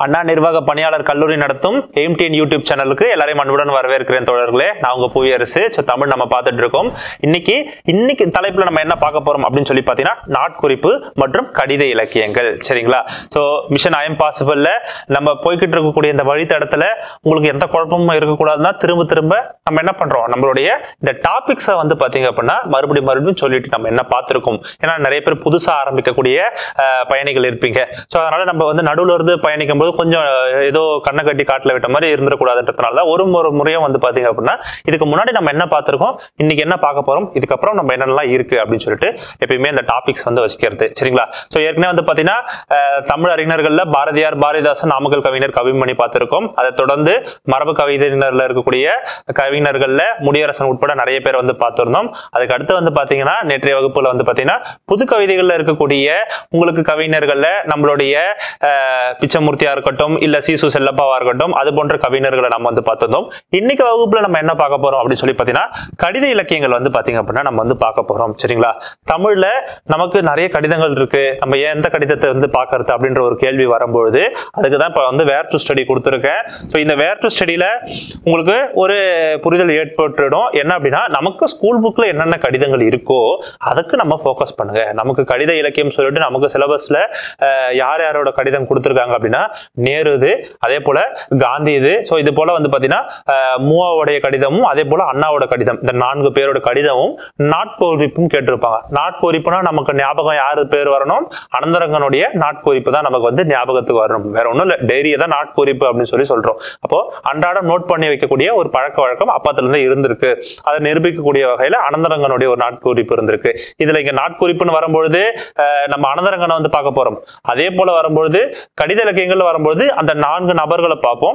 அண்ணா நிர்வாக பணியாளர் கல்லூரி நடத்தும் எம்டிஎன் யூடியூப் சேனலுக்கு எல்லாரையும் அன்புடன் வரவேற்கிறேன் தோழர்களே நான் உங்க புவியரசு ஸோ தமிழ் நம்ம பார்த்துட்டு இருக்கோம் இன்னைக்கு இன்னைக்கு தலைப்புல நம்ம என்ன பார்க்க போறோம் அப்படின்னு சொல்லி பார்த்தீங்கன்னா நாட்குறிப்பு மற்றும் கடித இலக்கியங்கள் சரிங்களா ஸோ மிஷன் ஐஎம் பாசிபிள்ல நம்ம போய்கிட்டு இருக்கக்கூடிய இந்த வழித்தடத்துல உங்களுக்கு எந்த குழப்பமும் இருக்கக்கூடாதுன்னா திரும்ப திரும்ப நம்ம என்ன பண்றோம் நம்மளுடைய இந்த டாபிக்ஸை வந்து பாத்தீங்க அப்படின்னா மறுபடியும் மறுபடியும் சொல்லிட்டு நம்ம என்ன பார்த்திருக்கோம் ஏன்னா நிறைய பேர் புதுசா ஆரம்பிக்கக்கூடிய அஹ், பயணிகள் இருப்பீங்க ஸோ அதனால நம்ம வந்து நடுவுல இருந்து பயணிக்கும் போது கொஞ்சம் அஹ், ஏதோ கண்ணை கட்டி காட்டுல விட்ட மாதிரி இருந்துடக்கூடாதுன்றதுனால தான் ஒரு ஒரு முறையும் வந்து பாத்தீங்க அப்படின்னா இதுக்கு முன்னாடி நம்ம என்ன பார்த்திருக்கோம் இன்னைக்கு என்ன பார்க்க போறோம் இதுக்கப்புறம் நம்ம என்னென்னலாம் இருக்கு அப்படின்னு சொல்லிட்டு எப்பயுமே இந்த டாபிக்ஸ் வந்து வச்சுக்கிறது சரிங்களா ஸோ ஏற்கனவே வந்து பாத்தீங்கன்னா அஹ், தமிழ் அறிஞர்கள்ல பாரதியார் பாரதிதாசன் நாமக்கல் கவிஞர் கவிமணி பார்த்திருக்கோம் அதை தொடர்ந்து மரபு கவிதையினர்ல இருக்கக்கூடிய கவிஞர்கள்ல முடியரசன் உட்பட நிறைய பேர் வந்து பார்த்திருந்தோம் அதுக்கு அடுத்து வந்து பாத்தீங்கன்னா நேற்றைய வகுப்புல வந்து பாத்தீங்கன்னா புது கவிதைகள்ல இருக்கக்கூடிய உங்களுக்கு கவிஞர்கள்ல நம்மளுடைய அஹ், பிச்சமூர்த்தியா இருக்கட்டும் இல்ல சீசு செல்லப்பாவா இருக்கட்டும் அது போன்ற கவிஞர்களை நம்ம வந்து பார்த்திருந்தோம் இன்னைக்கு வகுப்புல நம்ம என்ன பார்க்க போறோம் அப்படின்னு சொல்லி பாத்தீங்கன்னா கடித இலக்கியங்கள் வந்து பாத்தீங்க அப்படின்னா நம்ம வந்து பார்க்க போறோம் சரிங்களா தமிழ்ல நமக்கு நிறைய கடிதங்கள் இருக்கு நம்ம ஏன் எந்த கடிதத்தை வந்து பார்க்கறது அப்படின்ற ஒரு கேள்வி வரும்பொழுது அதுக்கு தான் இப்போ வந்து வேர் டு ஸ்டடி கொடுத்துருக்கேன் ஸோ இந்த வேர் டு ஸ்டடியில் உங்களுக்கு ஒரு புரிதல் ஏற்பட்டுடும் என்ன அப்படின்னா நமக்கு ஸ்கூல் புக்கில் என்னென்ன கடிதங்கள் இருக்கோ அதுக்கு நம்ம ஃபோக்கஸ் பண்ணுங்க நமக்கு கடித இலக்கியம் சொல்லிட்டு நமக்கு சிலபஸ்ல யார் யாரோட கடிதம் கொடுத்துருக்காங்க அப்படின்னா நேரு இது அதே போல காந்தி இது ஸோ இது போல வந்து பார்த்தீங்கன்னா அஹ், மூவாவுடைய கடிதமும் அதே போல அண்ணாவோட கடிதம் இந்த நான்கு பேரோட கடிதமும் நாட்கோரிப்பும் கேட்டிருப்பாங்க நாட்கோரிப்புனா நமக்கு ஞாபகம் யாரு பேர் வரணும் அனந்தரங்கனுடைய நாட்கோரிப்பு தான் நமக்கு வந்து ஞாபகத்துக்கு வரணும் வேற ஒன்றும் இல்லை டைரியை தான் நாட்கோரிப்பு அப்படின்னு சொல்லி சொல்றோம் அப்போ அன்றாடம் நோட் பண்ணி வைக்கக்கூடிய ஒரு பழக்க வழக்கம் அப்பத்துல இருந்து இருந்திருக்கு அதை நிரூபிக்கக்கூடிய வகையில அனந்தரங்கனுடைய ஒரு நாட்குறிப்பு இருந்திருக்கு இதுல இங்க நாட்குறிப்புன்னு வரும்பொழுது அஹ், நம்ம அனந்தரங்கனை வந்து பார்க்க போறோம் அதே போல வரும்பொழுது கடித இலக்கியங்கள் வரும்பொழுது அந்த நான்கு நபர்களை பார்ப்போம்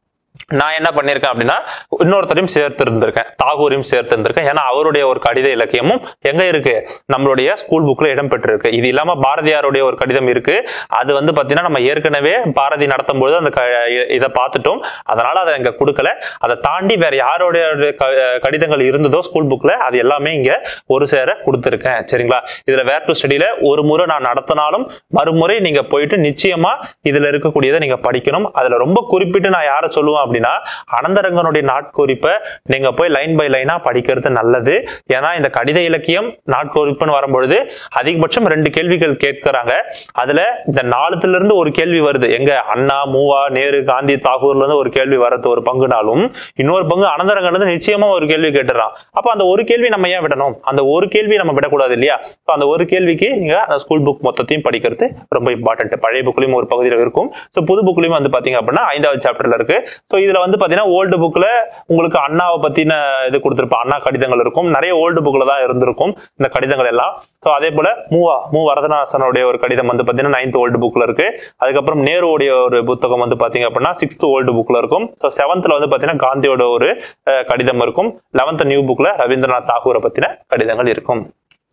நான் என்ன பண்ணியிருக்கேன் அப்படின்னா இன்னொருத்தரையும் சேர்த்து இருந்திருக்கேன் தாகூரையும் சேர்த்து இருந்திருக்கேன் ஏன்னா அவருடைய ஒரு கடித இலக்கியமும் எங்க இருக்கு நம்மளுடைய ஸ்கூல் புக்ல இடம் பெற்றிருக்கு இது இல்லாம பாரதியாருடைய ஒரு கடிதம் இருக்கு அது வந்து பாத்தீங்கன்னா நம்ம ஏற்கனவே பாரதி நடத்தும் பொழுது அந்த க- இதை பார்த்துட்டோம் அதனால அதை இங்க கொடுக்கல அதை தாண்டி வேற யாருடைய க- கடிதங்கள் இருந்ததோ ஸ்கூல் புக்ல அது எல்லாமே இங்க ஒரு சேர கொடுத்துருக்கேன் சரிங்களா இதுல வேர் டு ஸ்டடியில ஒரு முறை நான் நடத்தினாலும் மறுமுறை நீங்க போயிட்டு நிச்சயமா இதுல இருக்கக்கூடியதை நீங்க படிக்கணும் அதுல ரொம்ப குறிப்பிட்டு நான் யாரை சொல்லுவேன் அப்படின்னா அனந்தரங்கனுடைய நாட்குறிப்பை நீங்க போய் லைன் பை லைனா படிக்கிறது நல்லது ஏன்னா இந்த கடித இலக்கியம் நாட்குறிப்புன்னு வரும்பொழுது அதிகபட்சம் ரெண்டு கேள்விகள் கேட்கிறாங்க அதுல இந்த நாலுத்துல இருந்து ஒரு கேள்வி வருது எங்க அண்ணா மூவா நேரு காந்தி தாகூர்ல இருந்து ஒரு கேள்வி வரது ஒரு பங்குனாலும் இன்னொரு பங்கு அனந்தரங்கன் வந்து நிச்சயமா ஒரு கேள்வி கேட்டுறான் அப்ப அந்த ஒரு கேள்வி நம்ம ஏன் விடணும் அந்த ஒரு கேள்வி நம்ம விடக்கூடாது இல்லையா So, அந்த ஒரு கேள்விக்கு நீங்க அந்த ஸ்கூல் புக் மொத்தத்தையும் படிக்கிறது ரொம்ப இம்பார்ட்டன்ட் பழைய புக்லயும் ஒரு பகுதியில் இருக்கும் ஸோ புது புக்லயும் வந்து பாத்தீங்க அப்படின்னா ஐந்தாவது சாப்டர்ல இருக்கு ஸோ இதுல வந்து பாத்தீங்கன்னா ஓல்டு புக்ல உங்களுக்கு அண்ணாவை பத்தின இது கொடுத்திருப்பான் அண்ணா கடிதங்கள் இருக்கும் நிறைய ஓல்டு புக்ல தான் இருந்திருக்கும் இந்த கடிதங்கள் எல்லாம் ஸோ அதே போல மூவா மூ வரதநாசனுடைய ஒரு கடிதம் வந்து பாத்தீங்கன்னா நைன்த் ஓல்டு புக்ல இருக்கு அதுக்கப்புறம் நேருடைய ஒரு புத்தகம் வந்து பாத்தீங்க அப்படின்னா சிக்ஸ்த் ஓல்டு புக்ல இருக்கும் ஸோ செவன்த்ல வந்து பாத்தீங்கன்னா காந்தியோட ஒரு அஹ், கடிதம் இருக்கும் லெவன்த் நியூ புக்ல ரவீந்திரநாத் தாகூரை பத்தின கடிதங்கள் இருக்கும்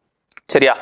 சரியா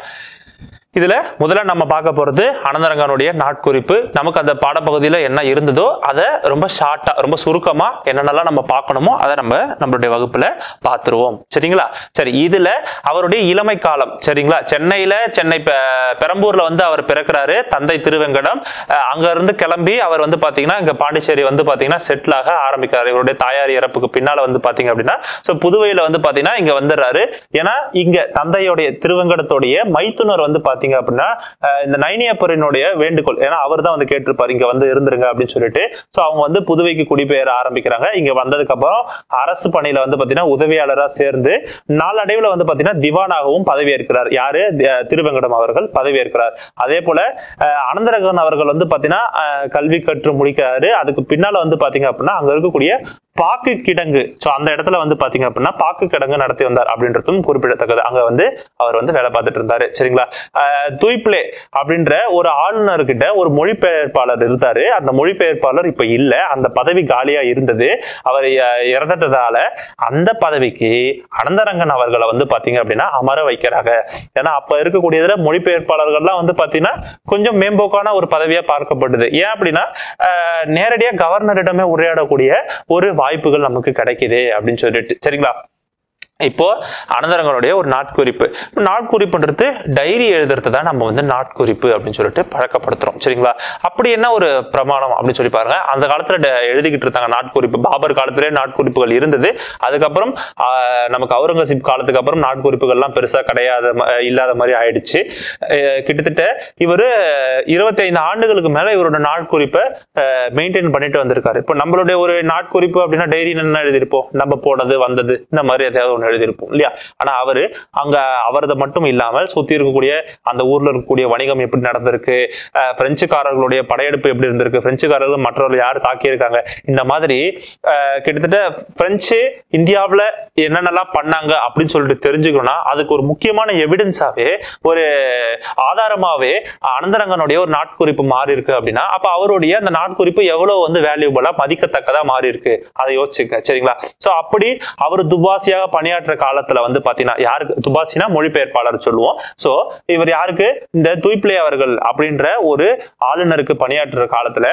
இதுல முதல்ல நம்ம பார்க்க போறது அனந்தரங்கனுடைய நாட்குறிப்பு நமக்கு அந்த பாடப்பகுதியில என்ன இருந்ததோ அதை ரொம்ப ஷார்ட்டா ரொம்ப சுருக்கமா என்னென்னலாம் நம்ம பார்க்கணுமோ அதை நம்ம நம்மளுடைய வகுப்புல பார்த்துருவோம் சரிங்களா சரி இதுல அவருடைய இளமை காலம் சரிங்களா சென்னையில சென்னை பெ- பெரம்பூர்ல வந்து அவர் பிறக்கிறாரு தந்தை திருவெங்கடம் அஹ் அங்க இருந்து கிளம்பி அவர் வந்து பாத்தீங்கன்னா இங்க பாண்டிச்சேரி வந்து பாத்தீங்கன்னா செட்டில் ஆக ஆரம்பிக்கிறார் இவருடைய தாயார் இறப்புக்கு பின்னால வந்து பாத்தீங்க அப்படின்னா சோ புதுவையில வந்து பாத்தீங்கன்னா இங்க வந்துடுறாரு ஏன்னா இங்க தந்தையுடைய திருவெங்கடத்துடைய மைத்துனர் வந்து பாத்தீங்க அப்படின்னா அஹ் இந்த நைனியப்பரினுடைய வேண்டுகோள் ஏன்னா அவர் தான் வந்து கேட்டிருப்பாரு இங்க வந்து இருந்துருங்க அப்படின்னு சொல்லிட்டு சோ அவங்க வந்து புதுவைக்கு குடிபெயர ஆரம்பிக்கிறாங்க இங்க வந்ததுக்கு அப்புறம் அரசு பணியில வந்து பாத்தீங்கன்னா உதவியாளரா சேர்ந்து நாளடைவுல வந்து பாத்தீங்கன்னா திவானாகவும் பதவியேற்கிறார் யாரு தி- திருவெங்கடம் அவர்கள் பதவியேற்கிறார் அதே போல அஹ் அனந்தரகன் அவர்கள் வந்து பாத்தீங்கன்னா அஹ் கல்வி கற்று முடிக்கிறாரு அதுக்கு பின்னால வந்து பாத்தீங்க அப்படின்னா அங்க இருக்கக்கூடிய பாக்கு கிடங்கு சோ அந்த இடத்துல வந்து பாத்தீங்க அப்படின்னா பாக்கு கிடங்கு நடத்தி வந்தார் அப்படின்றதும் குறிப்பிடத்தக்கது அங்க வந்து அவர் வந்து வேலை பார்த்துட்டு இருந்தாரு சரிங்களா அஹ் துய்ப்ளே அப்படின்ற ஒரு ஆளுநர்கிட்ட ஒரு மொழிபெயர்ப்பாளர் இருந்தாரு அந்த மொழிபெயர்ப்பாளர் இப்ப இல்ல அந்த பதவி காலியா இருந்தது அவர் அஹ், இறந்துட்டதால அந்த பதவிக்கு அனந்தரங்கன் அவர்களை வந்து பாத்தீங்க அப்படின்னா அமர வைக்கிறாங்க ஏன்னா அப்ப இருக்கக்கூடியதுல மொழிபெயர்ப்பாளர்கள்லாம் வந்து பாத்தீங்கன்னா கொஞ்சம் மேம்போக்கான ஒரு பதவியா பார்க்கப்படுது ஏன் அப்படின்னா அஹ், நேரடியா கவர்னரிடமே உரையாடக்கூடிய ஒரு வாய்ப்புகள் நமக்கு கிடைக்குது அப்படின்னு சொல்லிட்டு சரிங்களா இப்போ அனந்தரங்களுடைய ஒரு நாட்குறிப்பு இப்போ நாட்குறிப்புன்றது டைரி எழுதுறது தான் நம்ம வந்து நாட்குறிப்பு அப்படின்னு சொல்லிட்டு பழக்கப்படுத்துறோம் சரிங்களா அப்படி என்ன ஒரு பிரமாணம் அப்படின்னு சொல்லி பாருங்க அந்த காலத்துல ட- எழுதிக்கிட்டு இருந்தாங்க நாட்குறிப்பு பாபர் காலத்திலே நாட்குறிப்புகள் இருந்தது அதுக்கப்புறம் ஆஹ், நமக்கு அவுரங்கசீப் காலத்துக்கு அப்புறம் நாட்குறிப்புகள்லாம் பெருசா கிடையாத ம- இல்லாத மாதிரி ஆயிடுச்சு அஹ், கிட்டத்தட்ட இவர் இருபத்தி ஐந்து ஆண்டுகளுக்கு மேல இவரோட நாட்குறிப்பை மெயின்டைன் பண்ணிட்டு வந்திருக்காரு இப்போ நம்மளுடைய ஒரு நாட்குறிப்பு அப்படின்னா டைரி என்ன எழுதியிருப்போம் நம்ம போனது வந்தது இந்த மாதிரி எதையாவது ஒன்று எழுதியிருப்போம் இல்லையா ஆனா அவரு அங்க அவரது மட்டும் இல்லாமல் சுத்தி இருக்கக்கூடிய அந்த ஊர்ல இருக்கக்கூடிய வணிகம் எப்படி நடந்திருக்கு அஹ், பிரெஞ்சுக்காரர்களுடைய படையெடுப்பு எப்படி இருந்திருக்கு பிரெஞ்சுக்காரர்கள் மற்றவர்கள் யார் தாக்கியிருக்காங்க இந்த மாதிரி அஹ், கிட்டத்தட்ட பிரெஞ்சு இந்தியாவுல என்னென்னலாம் பண்ணாங்க அப்படின்னு சொல்லிட்டு தெரிஞ்சுக்கணும்னா அதுக்கு ஒரு முக்கியமான எவிடன்ஸாவே ஒரு ஆதாரமாவே அனந்தரங்கனுடைய ஒரு நாட்குறிப்பு மாறி இருக்கு அப்படின்னா அப்ப அவருடைய அந்த நாட்குறிப்பு எவ்வளவு வந்து வேல்யூபிளா மதிக்கத்தக்கதா மாறி இருக்கு அதை யோசிச்சுங்க சரிங்களா சோ அப்படி அவர் துபாசியாக பணியாற்ற காலத்துல வந்து பாத்தீங்கன்னா யாருக்கு துபாசினா மொழிபெயர்ப்பாளர் சொல்லுவோம் சோ இவர் யாருக்கு இந்த தூய்பிளை அவர்கள் அப்படின்ற ஒரு ஆளுநருக்கு பணியாற்றுற காலத்துல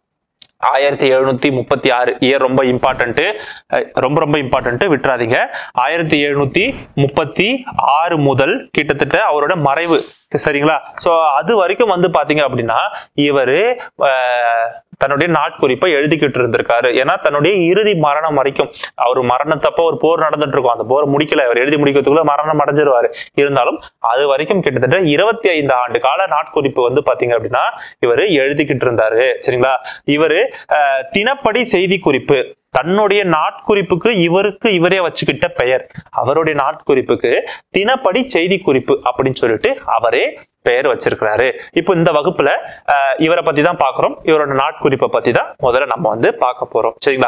ஆயிரத்தி எழுநூத்தி முப்பத்தி ஆறு இயர் ரொம்ப இம்பார்ட்டன்ட் ரொம்ப ரொம்ப இம்பார்ட்டன்ட் விட்டுறாதீங்க ஆயிரத்தி எழுநூத்தி முப்பத்தி ஆறு முதல் கிட்டத்தட்ட அவரோட மறைவு சரிங்களா சோ அது வரைக்கும் வந்து பாத்தீங்க அப்படின்னா இவரு அஹ், தன்னுடைய நாட்குறிப்பை எழுதிக்கிட்டு இருந்திருக்காரு ஏன்னா தன்னுடைய இறுதி மரணம் வரைக்கும் அவர் மரணத்தப்ப ஒரு போர் நடந்துட்டு இருக்கும் அந்த போர் முடிக்கல அவர் எழுதி முடிக்கிறதுக்குள்ள மரணம் அடைஞ்சிருவாரு இருந்தாலும் அது வரைக்கும் கிட்டத்தட்ட இருபத்தி ஐந்து ஆண்டு கால நாட்குறிப்பு வந்து பாத்தீங்க அப்படின்னா இவர் எழுதிக்கிட்டு இருந்தாரு சரிங்களா இவரு அஹ், தினப்படி செய்தி குறிப்பு தன்னுடைய நாட்குறிப்புக்கு இவருக்கு இவரே வச்சுக்கிட்ட பெயர் அவருடைய நாட்குறிப்புக்கு தினப்படி செய்தி குறிப்பு அப்படின்னு சொல்லிட்டு அவரே பெயர் வச்சிருக்கிறாரு இப்போ இந்த வகுப்புல அஹ், இவரை பத்தி தான் பாக்குறோம் இவரோட நாட்குறிப்பை பத்தி தான் முதல்ல நம்ம வந்து பார்க்க போறோம் சரிங்களா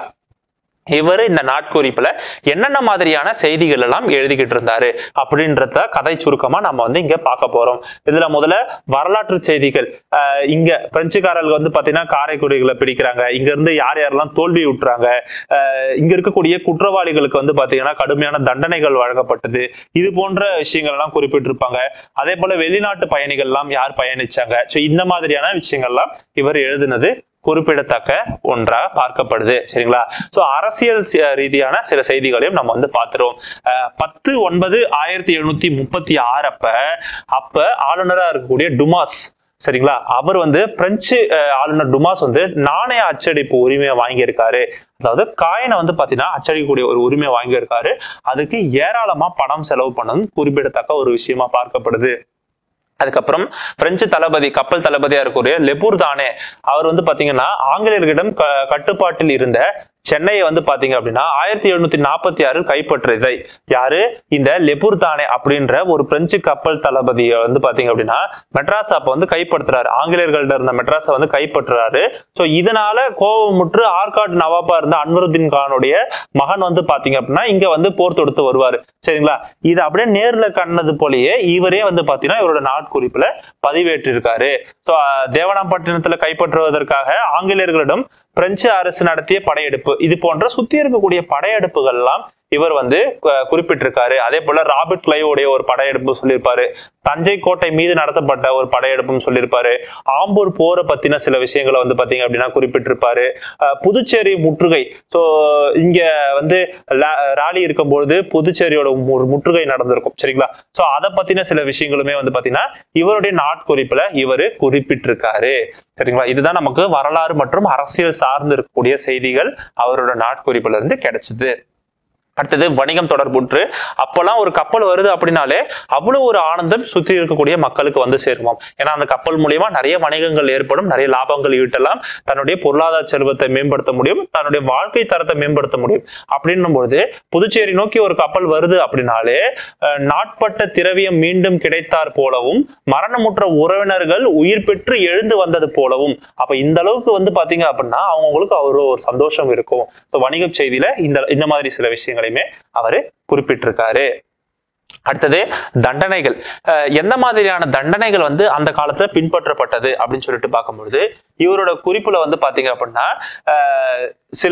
இவர் இந்த நாட்குறிப்புல என்னென்ன மாதிரியான செய்திகள் எல்லாம் எழுதிக்கிட்டு இருந்தாரு அப்படின்றத கதை சுருக்கமா நம்ம வந்து இங்க பார்க்க போறோம் இதுல முதல்ல வரலாற்று செய்திகள் ஆஹ் இங்க பிரெஞ்சுக்காரர்கள் வந்து பாத்தீங்கன்னா காரைக்குடிகளை பிடிக்கிறாங்க இங்க இருந்து யார் யாரெல்லாம் தோல்வி விட்டுறாங்க ஆஹ் இங்க இருக்கக்கூடிய குற்றவாளிகளுக்கு வந்து பாத்தீங்கன்னா கடுமையான தண்டனைகள் வழங்கப்பட்டது இது போன்ற விஷயங்கள் எல்லாம் குறிப்பிட்டிருப்பாங்க அதே போல வெளிநாட்டு பயணிகள் எல்லாம் யார் பயணிச்சாங்க சோ இந்த மாதிரியான விஷயங்கள்லாம் இவர் எழுதினது குறிப்பிடத்தக்க ஒன்றா பார்க்கப்படுது சரிங்களா சோ அரசியல் சி- ரீதியான சில செய்திகளையும் நம்ம வந்து பார்த்துருவோம் அஹ் பத்து ஒன்பது ஆயிரத்தி எழுநூத்தி முப்பத்தி ஆறு அப்ப அப்ப ஆளுநரா இருக்கக்கூடிய டுமாஸ் சரிங்களா அவர் வந்து பிரெஞ்சு அஹ், ஆளுநர் டுமாஸ் வந்து நாணய அச்சடிப்பு உரிமையை வாங்கியிருக்காரு அதாவது காயினை வந்து பாத்தீங்கன்னா அச்சடிக்கக்கூடிய ஒரு உரிமையை வாங்கியிருக்காரு அதுக்கு ஏராளமா பணம் செலவு பண்ணதும் குறிப்பிடத்தக்க ஒரு விஷயமா பார்க்கப்படுது அதுக்கப்புறம் பிரெஞ்சு தளபதி கப்பல் தளபதியா இருக்கக்கூடிய லெபூர் தானே அவர் வந்து பாத்தீங்கன்னா ஆங்கிலேயர்களிடம் க- கட்டுப்பாட்டில் இருந்த சென்னையை வந்து பாத்தீங்க அப்படின்னா ஆயிரத்தி எழுநூத்தி நாற்பத்தி ஆறில் கைப்பற்றியதை யாரு இந்த லெபூர் தானே அப்படின்ற ஒரு பிரெஞ்சு கப்பல் தளபதியை வந்து பாத்தீங்க அப்படின்னா மெட்ராஸ் அப்ப வந்து கைப்படுத்துறாரு ஆங்கிலேயர்கள்ட்ட இருந்த மெட்ராஸை வந்து கைப்பற்றுறாரு சோ இதனால கோபமுற்று ஆற்காடு நவாபா இருந்த அன்வருதீன் கானுடைய மகன் வந்து பாத்தீங்க அப்படின்னா இங்க வந்து போர் தொடுத்து வருவாரு சரிங்களா இது அப்படியே நேர்ல கண்ணது போலயே இவரே வந்து பாத்தீங்கன்னா இவரோட நாட்குறிப்புல பதிவேற்றிருக்காரு ஸோ தேவனாம்பட்டினத்துல கைப்பற்றுவதற்காக ஆங்கிலேயர்களிடம் பிரெஞ்சு அரசு நடத்திய படையெடுப்பு இது போன்ற சுத்தி இருக்கக்கூடிய படையெடுப்புகள் எல்லாம் இவர் வந்து கு- குறிப்பிட்டிருக்காரு அதே போல ராபர்ட் கிளைவுடைய ஒரு படையெடுப்பு சொல்லியிருப்பாரு தஞ்சை கோட்டை மீது நடத்தப்பட்ட ஒரு படையெடுப்பும் சொல்லியிருப்பாரு ஆம்பூர் போரை பத்தின சில விஷயங்களை வந்து பாத்தீங்க அப்படின்னா குறிப்பிட்டிருப்பாரு அஹ் புதுச்சேரி முற்றுகை ஸோ இங்க வந்து லா- ராலி இருக்கும்பொழுது புதுச்சேரியோட ஒரு முற்றுகை நடந்திருக்கும் சரிங்களா சோ அதை பத்தின சில விஷயங்களுமே வந்து பாத்தீங்கன்னா இவருடைய நாட்குறிப்புல இவரு குறிப்பிட்டிருக்காரு சரிங்களா இதுதான் நமக்கு வரலாறு மற்றும் அரசியல் சார்ந்து இருக்கக்கூடிய செய்திகள் அவரோட நாட்குறிப்புல இருந்து கிடைச்சது அடுத்தது வணிகம் தொடர்புற்று அப்பெல்லாம் ஒரு கப்பல் வருது அப்படின்னாலே அவ்வளவு ஒரு ஆனந்தம் சுற்றி இருக்கக்கூடிய மக்களுக்கு வந்து சேருமாம் ஏன்னா அந்த கப்பல் மூலியமா நிறைய வணிகங்கள் ஏற்படும் நிறைய லாபங்கள் ஈட்டலாம் தன்னுடைய பொருளாதார செல்வத்தை மேம்படுத்த முடியும் தன்னுடைய வாழ்க்கை தரத்தை மேம்படுத்த முடியும் அப்படின்னும் பொழுது புதுச்சேரி நோக்கி ஒரு கப்பல் வருது அப்படின்னாலே அஹ், நாட்பட்ட திரவியம் மீண்டும் கிடைத்தார் போலவும் மரணமுற்ற உறவினர்கள் உயிர் பெற்று எழுந்து வந்தது போலவும் அப்ப இந்த அளவுக்கு வந்து பாத்தீங்க அப்படின்னா அவங்களுக்கு அவர் ஒரு சந்தோஷம் இருக்கும் So, வணிகச் செய்தியில இந்த இந்த மாதிரி சில விஷயங்களையுமே அவரு குறிப்பிட்டிருக்காரு அடுத்தது தண்டனைகள் அஹ் எந்த மாதிரியான தண்டனைகள் வந்து அந்த காலத்துல பின்பற்றப்பட்டது அப்படின்னு சொல்லிட்டு பார்க்கும்பொழுது இவரோட குறிப்புல வந்து பாத்தீங்க அப்படின்னா அஹ் சில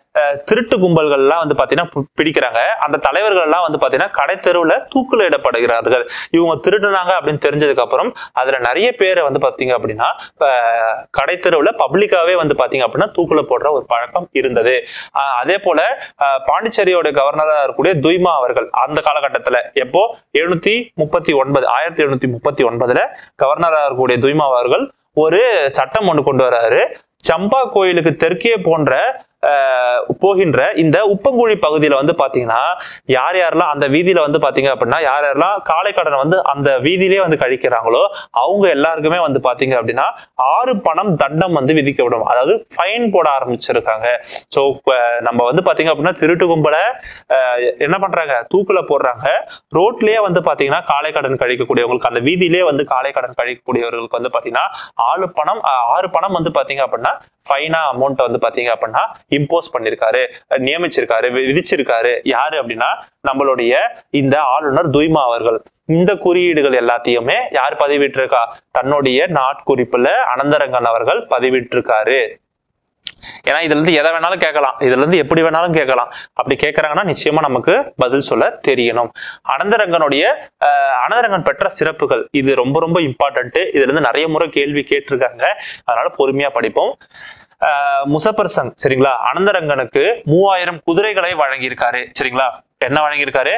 அஹ், திருட்டு கும்பல்கள்லாம் வந்து பாத்தீங்கன்னா பி- பிடிக்கிறாங்க அந்த தலைவர்கள் எல்லாம் வந்து பாத்தீங்கன்னா கடை தெருவுல தூக்குல இடப்படுகிறார்கள் இவங்க திருடுனாங்க அப்படின்னு தெரிஞ்சதுக்கு அப்புறம் அதுல நிறைய பேரை வந்து பாத்தீங்க அப்படின்னா அஹ், கடை தெருவுல பப்ளிக்காவே வந்து பாத்தீங்க அப்படின்னா தூக்குல போடுற ஒரு பழக்கம் இருந்தது அஹ், அதே போல அஹ், பாண்டிச்சேரியோட கவர்னரா இருக்கக்கூடிய துய்மா அவர்கள் அந்த காலகட்டத்துல எப்போ எழுநூத்தி முப்பத்தி ஒன்பது ஆயிரத்தி எழுநூத்தி முப்பத்தி ஒன்பதுல கவர்னரா இருக்கக்கூடிய துய்மா அவர்கள் ஒரு சட்டம் ஒன்று கொண்டு வராரு சம்பா கோயிலுக்கு தெற்கே போன்ற அஹ், போகின்ற இந்த உப்பங்குழி பகுதியில வந்து பாத்தீங்கன்னா யார் யாரெல்லாம் அந்த வீதியில வந்து பாத்தீங்க அப்படின்னா யார் யாரெல்லாம் காலை கடனை வந்து அந்த வீதியிலே வந்து கழிக்கிறாங்களோ அவங்க எல்லாருக்குமே வந்து பாத்தீங்க அப்படின்னா ஆறு பணம் தண்டம் வந்து விதிக்கப்படும் அதாவது ஃபைன் போட ஆரம்பிச்சிருக்காங்க ஸோ நம்ம வந்து பாத்தீங்க அப்படின்னா திருட்டு கும்பலை அஹ், என்ன பண்றாங்க தூக்குல போடுறாங்க ரோட்லயே வந்து பாத்தீங்கன்னா காலை கடன் கழிக்கக்கூடியவங்களுக்கு அந்த வீதியிலே வந்து காலை கடன் கழிக்கக்கூடியவர்களுக்கு வந்து பாத்தீங்கன்னா ஆறு பணம் அஹ், ஆறு பணம் வந்து பாத்தீங்க அப்படின்னா ஃபைனா அமௌண்ட் வந்து பாத்தீங்க அப்படின்னா இம்போஸ் பண்ணிருக்காரு அஹ், நியமிச்சிருக்காரு வி- விதிச்சிருக்காரு யாரு அப்படின்னா நம்மளுடைய இந்த ஆளுநர் துய்மா அவர்கள் இந்த குறியீடுகள் எல்லாத்தையுமே யார் பதிவிட்டிருக்கா தன்னுடைய நாட்குறிப்புல அனந்தரங்கன் அவர்கள் பதிவிட்டிருக்காரு ஏன்னா இதுல இருந்து எதை வேணாலும் கேட்கலாம் இதுல இருந்து எப்படி வேணாலும் கேட்கலாம் அப்படி கேட்கறாங்கன்னா நிச்சயமா நமக்கு பதில் சொல்ல தெரியணும் அனந்தரங்கனுடைய அஹ், அனந்தரங்கன் பெற்ற சிறப்புகள் இது ரொம்ப ரொம்ப இம்பார்ட்டன்ட் இதுல இருந்து நிறைய முறை கேள்வி கேட்டிருக்காங்க அதனால பொறுமையா படிப்போம் அஹ், முசப்பர் சங் சரிங்களா அனந்தரங்கனுக்கு மூவாயிரம் குதிரைகளை வழங்கியிருக்காரு சரிங்களா என்ன வழங்கியிருக்காரு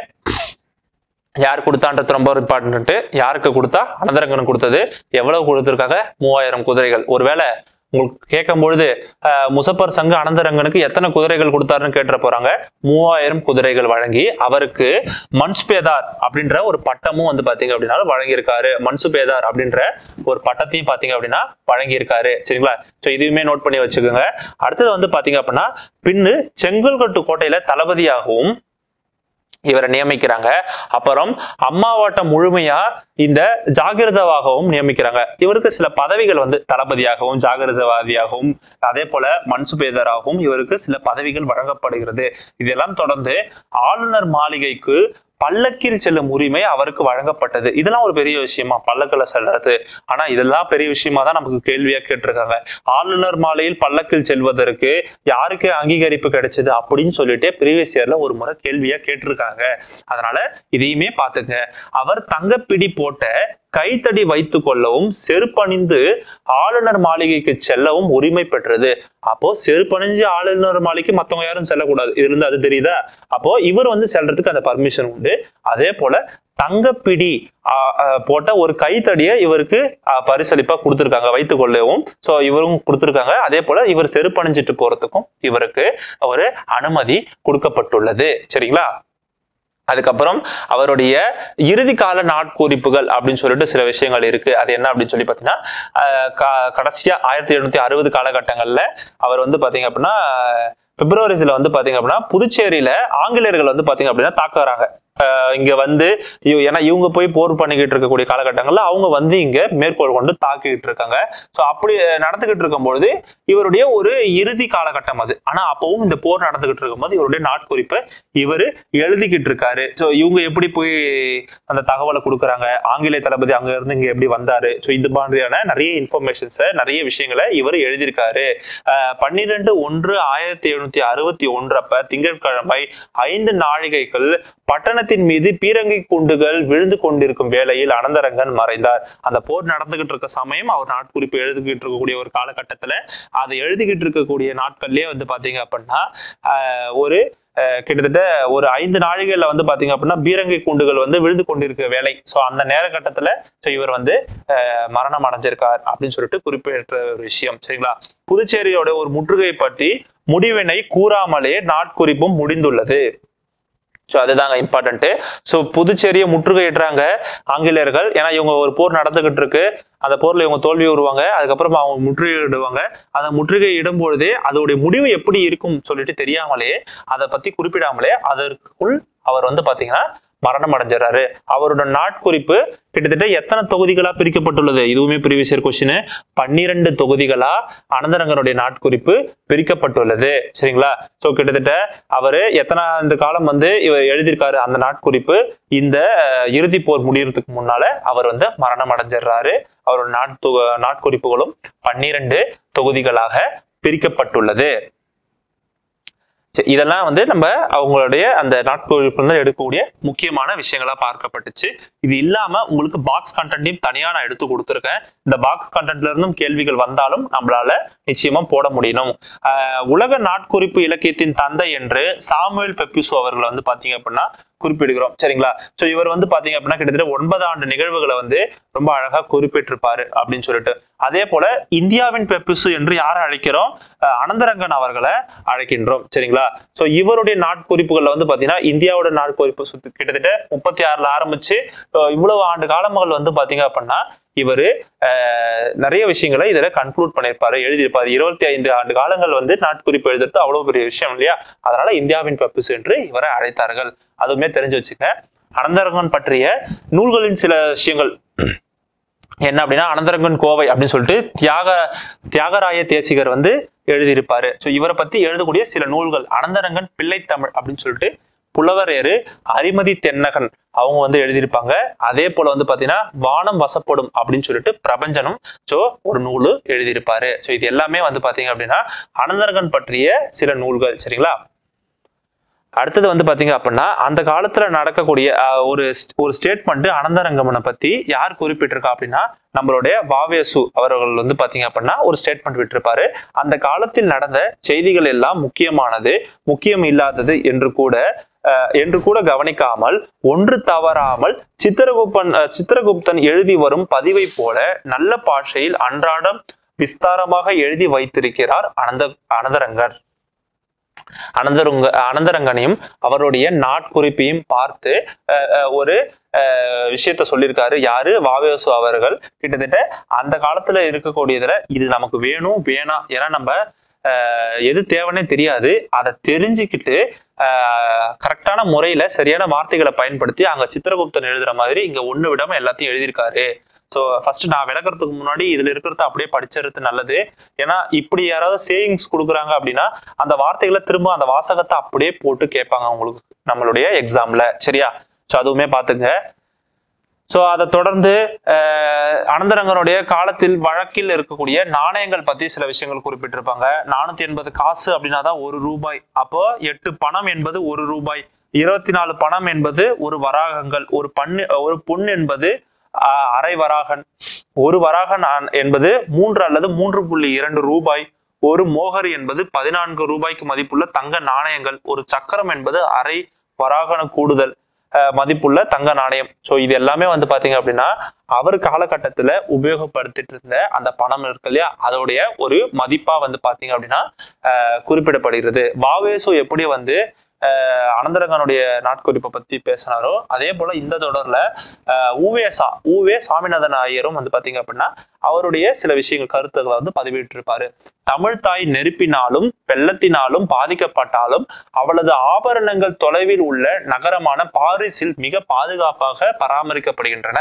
யார் கொடுத்தான்றது ரொம்ப இம்பார்ட்டன்ட் யாருக்கு கொடுத்தா அனந்தரங்கன் கொடுத்தது எவ்வளவு கொடுத்திருக்காங்க மூவாயிரம் குதிரைகள் ஒருவேளை உங்களுக்கு கேட்கும் பொழுது அஹ், முசப்பர் சங்க அனந்தரங்கனுக்கு எத்தனை குதிரைகள் கொடுத்தாருன்னு கேட்டுற போறாங்க மூவாயிரம் குதிரைகள் வழங்கி அவருக்கு மன்சுபேதார் அப்படின்ற ஒரு பட்டமும் வந்து பாத்தீங்க அப்படின்னா வழங்கியிருக்காரு மன்சுபேதார் அப்படின்ற ஒரு பட்டத்தையும் பாத்தீங்க அப்படின்னா வழங்கியிருக்காரு சரிங்களா ஸோ இதுவுமே நோட் பண்ணி வச்சுக்கோங்க அடுத்தது வந்து பாத்தீங்க அப்படின்னா பின்னு செங்கல்கட்டு கோட்டையில தளபதியாகவும் இவரை நியமிக்கிறாங்க அப்புறம் அம்மாவட்டம் முழுமையா இந்த ஜாகிரதவாகவும் நியமிக்கிறாங்க இவருக்கு சில பதவிகள் வந்து தளபதியாகவும் ஜாகிரதவாதியாகவும் அதே போல மன்சுபேதராகவும் இவருக்கு சில பதவிகள் வழங்கப்படுகிறது இதெல்லாம் தொடர்ந்து ஆளுநர் மாளிகைக்கு பல்லக்கில் செல்லும் உரிமை அவருக்கு வழங்கப்பட்டது இதெல்லாம் ஒரு பெரிய விஷயமா பல்லக்கில் செல்றது ஆனா இதெல்லாம் பெரிய விஷயமா தான் நமக்கு கேள்வியா கேட்டிருக்காங்க ஆளுநர் மாலையில் பல்லக்கில் செல்வதற்கு யாருக்கு அங்கீகரிப்பு கிடைச்சது அப்படின்னு சொல்லிட்டு ப்ரீவியஸ் இயர்ல ஒரு முறை கேள்வியா கேட்டிருக்காங்க அதனால இதையுமே பாத்துங்க அவர் தங்கப்பிடி போட்ட கைத்தடி வைத்துக் கொள்ளவும் செருப்பணிந்து ஆளுநர் மாளிகைக்கு செல்லவும் உரிமை பெற்றது அப்போ செருப்பணிஞ்சு ஆளுநர் மாளிகைக்கு மத்தவங்க யாரும் செல்லக்கூடாது இதுல இருந்து அது தெரியுதா அப்போ இவர் வந்து செல்றதுக்கு அந்த பர்மிஷன் உண்டு அதே போல தங்கப்பிடி ஆ, ஆ, போட்ட ஒரு கைத்தடியை இவருக்கு ஆ, பரிசளிப்பா கொடுத்துருக்காங்க வைத்துக் கொள்ளவும் சோ இவரும் கொடுத்துருக்காங்க அதே போல இவர் செருப்பணிஞ்சிட்டு போறதுக்கும் இவருக்கு ஒரு அனுமதி கொடுக்கப்பட்டுள்ளது சரிங்களா அதுக்கப்புறம் அவருடைய இறுதி கால நாட்குறிப்புகள் அப்படின்னு சொல்லிட்டு சில விஷயங்கள் இருக்கு அது என்ன அப்படின்னு சொல்லி பாத்தீங்கன்னா ஆஹ் க- கடைசியா ஆயிரத்தி எழுநூத்தி அறுபது காலகட்டங்கள்ல அவர் வந்து பாத்தீங்க அப்படின்னா பிப்ரவரிஸ்ல வந்து பாத்தீங்க அப்படின்னா புதுச்சேரியில ஆங்கிலேயர்கள் வந்து பாத்தீங்க அப்படின்னா தாக்குறாங்க ஆஹ் இங்க வந்து இவ- ஏன்னா இவங்க போய் போர் பண்ணிக்கிட்டு இருக்கக்கூடிய காலகட்டங்கள்ல அவங்க வந்து இங்க மேற்கோள் கொண்டு தாக்கிட்டு இருக்காங்க சோ அப்படி நடந்துகிட்டு இருக்கும்பொழுது இவருடைய ஒரு இறுதி காலகட்டம் அது ஆனா அப்பவும் இந்த போர் நடந்துகிட்டு இருக்கும்போது இவருடைய நாட்குறிப்பை இவர் எழுதிக்கிட்டு இருக்காரு சோ இவங்க எப்படி போய் அந்த தகவலை கொடுக்குறாங்க ஆங்கிலேய தளபதி அங்க இருந்து இங்க எப்படி வந்தாரு சோ இது மாதிரியான நிறைய இன்ஃபர்மேஷன்ஸை நிறைய விஷயங்களை இவர் எழுதியிருக்காரு ஆஹ் பன்னிரெண்டு ஒன்று ஆயிரத்தி எழுநூத்தி அறுபத்தி ஒன்று அப்ப திங்கட்கிழமை ஐந்து நாழிகைகள் பட்டணத்தின் மீது பீரங்கி குண்டுகள் விழுந்து கொண்டிருக்கும் வேளையில் அனந்தரங்கன் மறைந்தார் அந்த போர் நடந்துகிட்டு இருக்க சமயம் அவர் நாட்குறிப்பு எழுதிக்கிட்டு இருக்கக்கூடிய ஒரு காலகட்டத்துல அதை எழுதிக்கிட்டு இருக்கக்கூடிய நாட்கள்லயே வந்து பாத்தீங்க அப்படின்னா ஆஹ் ஒரு ஆஹ் கிட்டத்தட்ட ஒரு ஐந்து நாழிகையில வந்து பாத்தீங்க அப்படின்னா பீரங்கி குண்டுகள் வந்து விழுந்து கொண்டிருக்க வேலை சோ அந்த நேர கட்டத்துல so இவர் வந்து ஆஹ் மரணம் அடைஞ்சிருக்கார் அப்படின்னு சொல்லிட்டு குறிப்பிட்ட ஒரு விஷயம் சரிங்களா புதுச்சேரியோட ஒரு முற்றுகை பற்றி முடிவினை கூறாமலே நாட்குறிப்பும் முடிந்துள்ளது ஸோ அதுதாங்க இம்பார்ட்டன்ட் ஸோ புதுச்சேரியை முற்றுகையிடுறாங்க ஆங்கிலேயர்கள் ஏன்னா இவங்க ஒரு போர் நடந்துகிட்டு இருக்கு அந்த போர்ல இவங்க தோல்வி வருவாங்க அதுக்கப்புறம் அவங்க முற்றுகையிடுவாங்க அந்த முற்றுகை இடும் பொழுதே அதோடைய முடிவு எப்படி இருக்கும் சொல்லிட்டு தெரியாமலே அதை பத்தி குறிப்பிடாமலே அதற்குள் அவர் வந்து பாத்தீங்கன்னா மரணம் அடைஞ்சிடறாரு அவரோட நாட்குறிப்பு கிட்டத்தட்ட எத்தனை தொகுதிகளா பிரிக்கப்பட்டுள்ளது இதுவுமே ப்ரீவியஸ் இயர் கொஸ்டின் பன்னிரண்டு தொகுதிகளா அனந்தரங்கனுடைய நாட்குறிப்பு பிரிக்கப்பட்டுள்ளது சரிங்களா சோ கிட்டத்தட்ட அவரு எத்தனை இந்த காலம் வந்து இவர் எழுதியிருக்காரு அந்த நாட்குறிப்பு இந்த அஹ், இறுதி போர் முடியறதுக்கு முன்னால அவர் வந்து மரணம் அடைஞ்சிடுறாரு அவரோட நாட்கு நாட்குறிப்புகளும் பன்னிரண்டு தொகுதிகளாக பிரிக்கப்பட்டுள்ளது சரி, இதெல்லாம் வந்து நம்ம அவங்களுடைய அந்த நாட்குறிப்பு வந்து எடுக்கக்கூடிய முக்கியமான விஷயங்களா பார்க்கப்பட்டுச்சு இது இல்லாம உங்களுக்கு பாக்ஸ் கண்டென்ட்டையும் தனியா நான் எடுத்து கொடுத்துருக்கேன் இந்த பாக்ஸ் கண்டென்ட்ல இருந்தும் கேள்விகள் வந்தாலும் நம்மளால நிச்சயமா போட முடியணும் ஆஹ் உலக நாட்குறிப்பு இலக்கியத்தின் தந்தை என்று சாமுவேல் பெப்பிசோ அவர்கள் வந்து பாத்தீங்க அப்படின்னா குறிப்பிடுகிறோம் சரிங்களா சோ இவர் வந்து பாத்தீங்க அப்படின்னா கிட்டத்தட்ட ஒன்பது ஆண்டு நிகழ்வுகளை வந்து ரொம்ப அழகா குறிப்பிட்டிருப்பாரு அப்படின்னு சொல்லிட்டு அதே போல இந்தியாவின் பெப்பிசு என்று யாரை அழைக்கிறோம் அஹ் அனந்தரங்கன் அவர்களை அழைக்கின்றோம் சரிங்களா சோ இவருடைய நாட்குறிப்புகள்ல வந்து பாத்தீங்கன்னா இந்தியாவோட நாட்குறிப்பு சுத்தி கிட்டத்தட்ட முப்பத்தி ஆறுல ஆரம்பிச்சு அஹ் இவ்வளவு ஆண்டு காலங்கள் வந்து பாத்தீங்க அப்படின்னா இவரு அஹ், நிறைய விஷயங்களை இதுல கன்க்ளூட் பண்ணியிருப்பாரு எழுதியிருப்பாரு இருபத்தி ஐந்து ஆண்டு காலங்கள் வந்து நாட்குறிப்பு எழுதுறது அவ்வளவு பெரிய விஷயம் இல்லையா அதனால இந்தியாவின் பப்புஸ் என்று இவரை அழைத்தார்கள் அதுவுமே தெரிஞ்சு வச்சுக்க அனந்தரங்கன் பற்றிய நூல்களின் சில விஷயங்கள் என்ன அப்படின்னா அனந்தரங்கன் கோவை அப்படின்னு சொல்லிட்டு தியாக தியாகராய தேசிகர் வந்து எழுதியிருப்பாரு ஸோ இவரை பத்தி எழுதக்கூடிய சில நூல்கள் அனந்தரங்கன் பிள்ளைத்தமிழ் அப்படின்னு சொல்லிட்டு புலவரேறு அரிமதி தென்னகன் அவங்க வந்து எழுதியிருப்பாங்க அதே போல வந்து பாத்தீங்கன்னா வானம் வசப்படும் அப்படின்னு சொல்லிட்டு பிரபஞ்சனம் ஸோ ஒரு நூல் எழுதியிருப்பாரு ஸோ இது எல்லாமே வந்து பாத்தீங்க அப்படின்னா அனந்தரங்கன் பற்றிய சில நூல்கள் சரிங்களா அடுத்தது வந்து பாத்தீங்க அப்படின்னா அந்த காலத்துல நடக்கக்கூடிய ஆஹ், ஒரு st- ஒரு ஸ்டேட்மெண்ட் அனந்தரங்கமனை பத்தி யார் குறிப்பிட்டிருக்கா அப்படின்னா நம்மளுடைய வாவேசு அவர்கள் வந்து பாத்தீங்க அப்படின்னா ஒரு ஸ்டேட்மெண்ட் விட்டிருப்பாரு அந்த காலத்தில் நடந்த செய்திகள் எல்லாம் முக்கியமானது முக்கியம் இல்லாதது என்று கூட அஹ், என்று கூட கவனிக்காமல் ஒன்று தவறாமல் சித்திரகுப்தன் அஹ், சித்திரகுப்தன் எழுதி வரும் பதிவை போல நல்ல பாஷையில் அன்றாடம் விஸ்தாரமாக எழுதி வைத்திருக்கிறார் அனந்த அனந்தரங்கர் அனந்தருங்க அனந்தரங்கனையும் அவருடைய நாட்குறிப்பையும் பார்த்து அஹ், அஹ், ஒரு அஹ், விஷயத்த சொல்லியிருக்காரு யாரு வாவேசு அவர்கள் கிட்டத்தட்ட அந்த காலத்துல இருக்கக்கூடியதுல இது நமக்கு வேணும் வேணாம் ஏன்னா நம்ம அஹ், எது தேவைன்னே தெரியாது அதை தெரிஞ்சுக்கிட்டு கரெக்டான முறையில சரியான வார்த்தைகளை பயன்படுத்தி அங்க சித்திரகுப்தன் எழுதுற மாதிரி இங்க ஒண்ணு விடாம எல்லாத்தையும் எழுதியிருக்காரு ஸோ ஃபர்ஸ்ட் நான் விளக்குறதுக்கு முன்னாடி இதுல இருக்கிறத அப்படியே படிச்சிருது நல்லது ஏன்னா இப்படி யாராவது சேவிங்ஸ் கொடுக்குறாங்க அப்படின்னா அந்த வார்த்தைகளை திரும்ப அந்த வாசகத்தை அப்படியே போட்டு கேட்பாங்க உங்களுக்கு நம்மளுடைய எக்ஸாம்ல சரியா ஸோ அதுவுமே பார்த்துங்க ஸோ அதை தொடர்ந்து அஹ், அனந்தரங்கனுடைய காலத்தில் வழக்கில் இருக்கக்கூடிய நாணயங்கள் பத்தி சில விஷயங்கள் குறிப்பிட்டிருப்பாங்க நானூத்தி எண்பது காசு அப்படின்னா தான் ஒரு ரூபாய் அப்போ எட்டு பணம் என்பது ஒரு ரூபாய் இருபத்தி நாலு பணம் என்பது ஒரு வராகங்கள் ஒரு பண்ணு ஒரு பொன் என்பது ஆஹ், அரை வராகன் ஒரு வராகன் ஆன்- என்பது மூன்று அல்லது மூன்று புள்ளி இரண்டு ரூபாய் ஒரு மோகர் என்பது பதினான்கு ரூபாய்க்கு மதிப்புள்ள தங்க நாணயங்கள் ஒரு சக்கரம் என்பது அரை வராகன கூடுதல் அஹ், மதிப்புள்ள தங்க நாணயம் ஸோ இது எல்லாமே வந்து பாத்தீங்க அப்படின்னா அவர் காலகட்டத்துல உபயோகப்படுத்திட்டு இருந்த அந்த பணம் இருக்கு இல்லையா அதோடைய ஒரு மதிப்பா வந்து பாத்தீங்க அப்படின்னா அஹ், குறிப்பிடப்படுகிறது வாவேசு எப்படி வந்து அஹ், அனந்தரங்கனுடைய நாட்குறிப்பை பத்தி பேசினாரோ அதே போல இந்த தொடர்ல அஹ், உவேசா உவே சுவாமிநாதன் ஐயரும் வந்து பாத்தீங்க அப்படின்னா அவருடைய சில விஷயங்கள் கருத்துக்களை வந்து பதிவிட்டிருப்பாரு தமிழ் தாய் நெருப்பினாலும் வெள்ளத்தினாலும் பாதிக்கப்பட்டாலும் அவளது ஆபரணங்கள் தொலைவில் உள்ள நகரமான பாரிஸில் மிக பாதுகாப்பாக பராமரிக்கப்படுகின்றன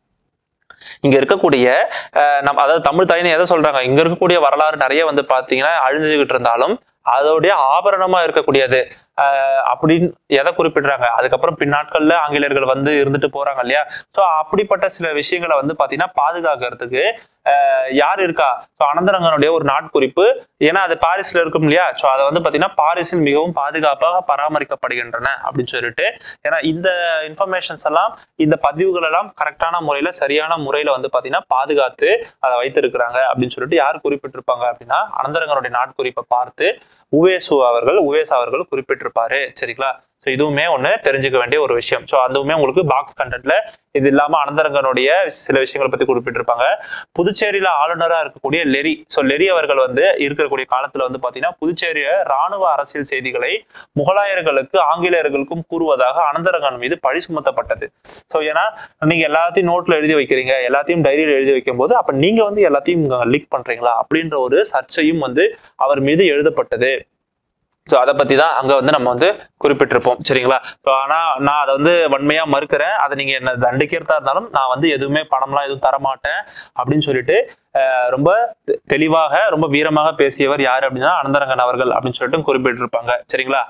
இங்க இருக்கக்கூடிய அஹ், நம்ம அதாவது தமிழ் தாய்னு எதை சொல்றாங்க இங்க இருக்கக்கூடிய வரலாறு நிறைய வந்து பாத்தீங்கன்னா அழிஞ்சுகிட்டு இருந்தாலும் அதோடைய ஆபரணமா இருக்கக்கூடியது அஹ், அப்படின்னு எதை குறிப்பிடுறாங்க அதுக்கப்புறம் பின்னாட்கள்ல ஆங்கிலேயர்கள் வந்து இருந்துட்டு போறாங்க இல்லையா சோ அப்படிப்பட்ட சில விஷயங்களை வந்து பாத்தீங்கன்னா பாதுகாக்கிறதுக்கு அஹ், யார் இருக்கா ஸோ அனந்தரங்கனுடைய ஒரு நாட்குறிப்பு ஏன்னா அது பாரிஸ்ல இருக்கும் இல்லையா ஸோ அதை வந்து பாத்தீங்கன்னா பாரிஸில் மிகவும் பாதுகாப்பாக பராமரிக்கப்படுகின்றன அப்படின்னு சொல்லிட்டு ஏன்னா இந்த இன்ஃபர்மேஷன்ஸ் எல்லாம் இந்த பதிவுகள் எல்லாம் கரெக்டான முறையில சரியான முறையில வந்து பாத்தீங்கன்னா பாதுகாத்து அதை வைத்திருக்கிறாங்க அப்படின்னு சொல்லிட்டு யார் குறிப்பிட்டிருப்பாங்க அப்படின்னா அனந்தரங்கனுடைய நாட்குறிப்பை பார்த்து உவேசு அவர்கள் உவேஸ் அவர்கள் குறிப்பிட்டிருப்பாரு சரிங்களா ஸோ இதுவுமே ஒன்று தெரிஞ்சுக்க வேண்டிய ஒரு விஷயம் ஸோ அதுவுமே உங்களுக்கு பாக்ஸ் கண்டென்ட்ல இது இல்லாம அனந்தரங்கனுடைய சில விஷயங்களை பத்தி குறிப்பிட்டிருப்பாங்க புதுச்சேரியில ஆளுநரா இருக்கக்கூடிய லெரி ஸோ லெரி அவர்கள் வந்து இருக்கக்கூடிய காலத்துல வந்து பாத்தீங்கன்னா புதுச்சேரிய ராணுவ அரசியல் செய்திகளை முகலாயர்களுக்கு ஆங்கிலேயர்களுக்கும் கூறுவதாக அனந்தரங்கன் மீது பழி சுமத்தப்பட்டது ஸோ ஏன்னா நீங்க எல்லாத்தையும் நோட்ல எழுதி வைக்கிறீங்க எல்லாத்தையும் டைரியில எழுதி வைக்கும் போது அப்ப நீங்க வந்து எல்லாத்தையும் லீக் பண்றீங்களா அப்படின்ற ஒரு சர்ச்சையும் வந்து அவர் மீது எழுதப்பட்டது ஸோ அதை பத்தி தான் அங்க வந்து நம்ம வந்து குறிப்பிட்டிருப்போம் சரிங்களா ஸோ ஆனா நான் அதை வந்து வன்மையா மறுக்கிறேன் அதை நீங்க என்ன தண்டிக்கிறதா இருந்தாலும் நான் வந்து எதுவுமே பணம்லாம் எதுவும் தர மாட்டேன் அப்படின்னு சொல்லிட்டு அஹ், ரொம்ப தெ- தெளிவாக ரொம்ப வீரமாக பேசியவர் யாரு அப்படின்னா அனந்தரங்கன் அவர்கள் அப்படின்னு சொல்லிட்டு குறிப்பிட்டிருப்பாங்க சரிங்களா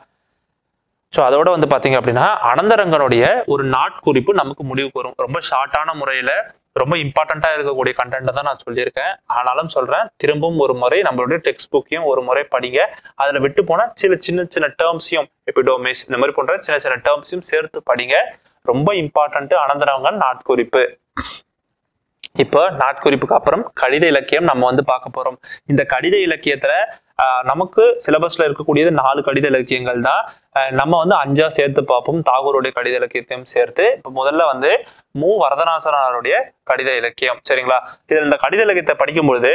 ஸோ அதோட வந்து பாத்தீங்க அப்படின்னா அனந்தரங்கனுடைய ஒரு நாட்குறிப்பு நமக்கு முடிவுக்கு வரும் ரொம்ப ஷார்ட்டான முறையில ரொம்ப இம்பார்ட்டண்டா இருக்கக்கூடிய கண்டென்ட் தான் நான் சொல்லியிருக்கேன் ஆனாலும் சொல்றேன் திரும்பவும் ஒரு முறை நம்மளுடைய டெக்ஸ்ட் புக்கையும் ஒரு முறை படிங்க அதுல விட்டு போனா சில சின்ன சின்ன டேர்ம்ஸையும் எபிடோமிஸ் இந்த மாதிரி போன்ற சின்ன சின்ன டேர்ம்ஸையும் சேர்த்து படிங்க ரொம்ப இம்பார்ட்டன்ட் அனந்தரவங்க நாட்குறிப்பு இப்போ நாட்குறிப்புக்கு அப்புறம் கடித இலக்கியம் நம்ம வந்து பார்க்க போறோம் இந்த கடித இலக்கியத்துல ஆஹ், நமக்கு சிலபஸ்ல இருக்கக்கூடியது நாலு கடித இலக்கியங்கள் தான் ஆஹ், நம்ம வந்து அஞ்சா சேர்த்து பார்ப்போம் தாகூருடைய கடித இலக்கியத்தையும் சேர்த்து இப்போ முதல்ல வந்து மு வரதநாசனாருடைய கடித இலக்கியம் சரிங்களா இதுல இந்த கடித இலக்கியத்தை படிக்கும் பொழுது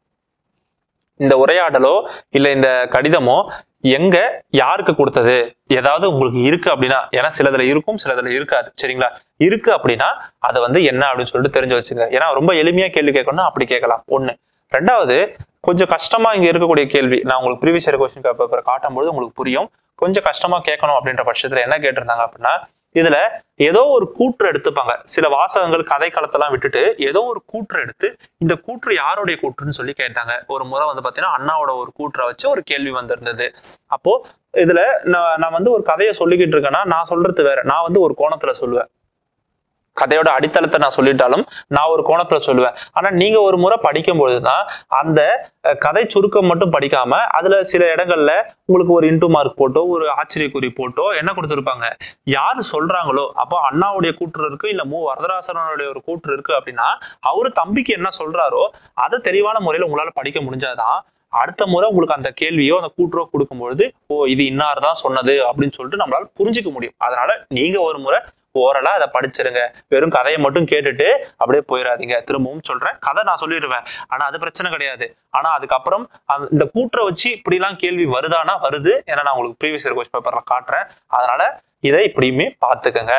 இந்த உரையாடலோ இல்ல இந்த கடிதமோ எங்க யாருக்கு கொடுத்தது ஏதாவது உங்களுக்கு இருக்கு அப்படின்னா ஏன்னா சிலதுல இருக்கும் சிலதுல இருக்காது சரிங்களா இருக்கு அப்படின்னா அதை வந்து என்ன அப்படின்னு சொல்லிட்டு தெரிஞ்சு வச்சுங்க ஏன்னா ரொம்ப எளிமையா கேள்வி கேட்கணும்னா அப்படி கேட்கலாம் ஒண்ணு ரெண்டாவது கொஞ்சம் கஷ்டமா இங்க இருக்கக்கூடிய கேள்வி நான் உங்களுக்கு ப்ரீவியஸ் இயர் கொஸ்டின் பேப்பர் காட்டும்போது உங்களுக்கு புரியும் கொஞ்சம் கஷ்டமா கேட்கணும் அப்படின்ற பட்சத்துல என்ன கேட்டிருந்தாங்க அப்படின்னா இதுல ஏதோ ஒரு கூற்று எடுத்துப்பாங்க சில வாசகங்கள் கதை களத்தெல்லாம் விட்டுட்டு ஏதோ ஒரு கூற்று எடுத்து இந்த கூற்று யாருடைய கூற்றுன்னு சொல்லி கேட்டாங்க ஒரு முறை வந்து பாத்தீங்கன்னா அண்ணாவோட ஒரு கூற்றை வச்சு ஒரு கேள்வி வந்திருந்தது அப்போ இதுல நான் நான் வந்து ஒரு கதையை சொல்லிக்கிட்டு இருக்கேன்னா நான் சொல்றது வேற நான் வந்து ஒரு கோணத்துல சொல்லுவேன் கதையோட அடித்தளத்தை நான் சொல்லிட்டாலும் நான் ஒரு கோணத்துல சொல்லுவேன் ஆனா நீங்க ஒரு முறை படிக்கும் பொழுதுதான் அந்த அஹ், கதை சுருக்கம் மட்டும் படிக்காம அதுல சில இடங்கள்ல உங்களுக்கு ஒரு இன்டு மார்க் போட்டோ ஒரு ஆச்சரியக்குறி போட்டோ என்ன கொடுத்துருப்பாங்க யாரு சொல்றாங்களோ அப்போ அண்ணாவுடைய கூற்று இருக்கு இல்ல மு வரதராசனுடைய ஒரு கூற்று இருக்கு அப்படின்னா அவரு தம்பிக்கு என்ன சொல்றாரோ அதை தெளிவான முறையில உங்களால படிக்க முடிஞ்சாதான் அடுத்த முறை உங்களுக்கு அந்த கேள்வியோ அந்த கூற்றோ கொடுக்கும்பொழுது ஓ இது இன்னார் தான் சொன்னது அப்படின்னு சொல்லிட்டு நம்மளால புரிஞ்சுக்க முடியும் அதனால நீங்க ஒரு முறை ஓரலா அதை படிச்சிருங்க வெறும் கதையை மட்டும் கேட்டுட்டு அப்படியே போயிடாதீங்க திரும்பவும் சொல்றேன் கதை நான் சொல்லிடுவேன் ஆனா அது பிரச்சனை கிடையாது ஆனா அதுக்கப்புறம் அந்த- இந்த கூற்றை வச்சு இப்படிலாம் கேள்வி வருதானா வருது ஏன்னா நான் உங்களுக்கு ப்ரீவியஸ் இயர் கொஸ்டின் பேப்பர்ல காட்டுறேன் அதனால இதை இப்படியுமே பார்த்துக்கங்க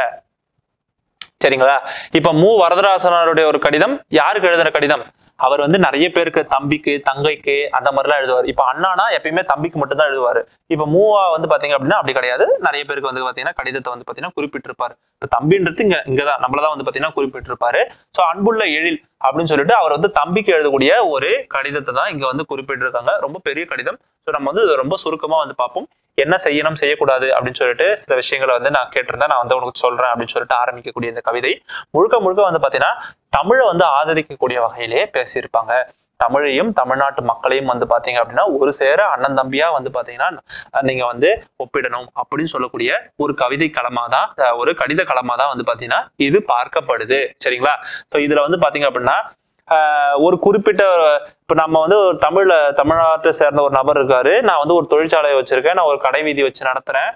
சரிங்களா இப்ப மு வரதராசனருடைய ஒரு கடிதம் யாருக்கு எழுதின கடிதம் அவர் வந்து நிறைய பேருக்கு தம்பிக்கு தங்கைக்கு அந்த மாதிரிலாம் எழுதுவார் இப்ப அண்ணானா எப்பயுமே தம்பிக்கு மட்டும் தான் எழுதுவாரு இப்ப மூவா வந்து பாத்தீங்க அப்படின்னா அப்படி கிடையாது நிறைய பேருக்கு வந்து பாத்தீங்கன்னா கடிதத்தை வந்து பாத்தீங்கன்னா குறிப்பிட்டிருப்பாரு இப்ப தம்பின்றது இங்க இங்கதான் நம்மளதான் வந்து பாத்தீங்கன்னா குறிப்பிட்டிருப்பாரு சோ அன்புள்ள எழில் அப்படின்னு சொல்லிட்டு அவர் வந்து தம்பிக்கு எழுதக்கூடிய ஒரு கடிதத்தை தான் இங்க வந்து குறிப்பிட்டிருக்காங்க ரொம்ப பெரிய கடிதம் சோ நம்ம வந்து இதை ரொம்ப சுருக்கமா வந்து பார்ப்போம் என்ன செய்யணும் செய்யக்கூடாது அப்படின்னு சொல்லிட்டு சில விஷயங்களை வந்து நான் கேட்டிருந்தேன் நான் வந்து உனக்கு சொல்றேன் அப்படின்னு சொல்லிட்டு ஆரம்பிக்கக்கூடிய இந்த கவிதை முழுக்க முழுக்க வந்து பாத்தீங்கன்னா தமிழை வந்து ஆதரிக்கக்கூடிய வகையிலே பேசியிருப்பாங்க தமிழையும் தமிழ்நாட்டு மக்களையும் வந்து பாத்தீங்க அப்படின்னா ஒரு சேர அண்ணன் தம்பியா வந்து பாத்தீங்கன்னா அஹ், நீங்க வந்து ஒப்பிடணும் அப்படின்னு சொல்லக்கூடிய ஒரு கவிதை களமா தான் அஹ், ஒரு கடித களமா தான் வந்து பாத்தீங்கன்னா இது பார்க்கப்படுது சரிங்களா ஸோ இதுல வந்து பாத்தீங்க அப்படின்னா ஆஹ், ஒரு குறிப்பிட்ட இப்ப நம்ம வந்து ஒரு தமிழ்ல தமிழ்நாட்டை சேர்ந்த ஒரு நபர் இருக்காரு நான் வந்து ஒரு தொழிற்சாலையை வச்சிருக்கேன் நான் ஒரு கடை வீதி வச்சு நடத்துறேன்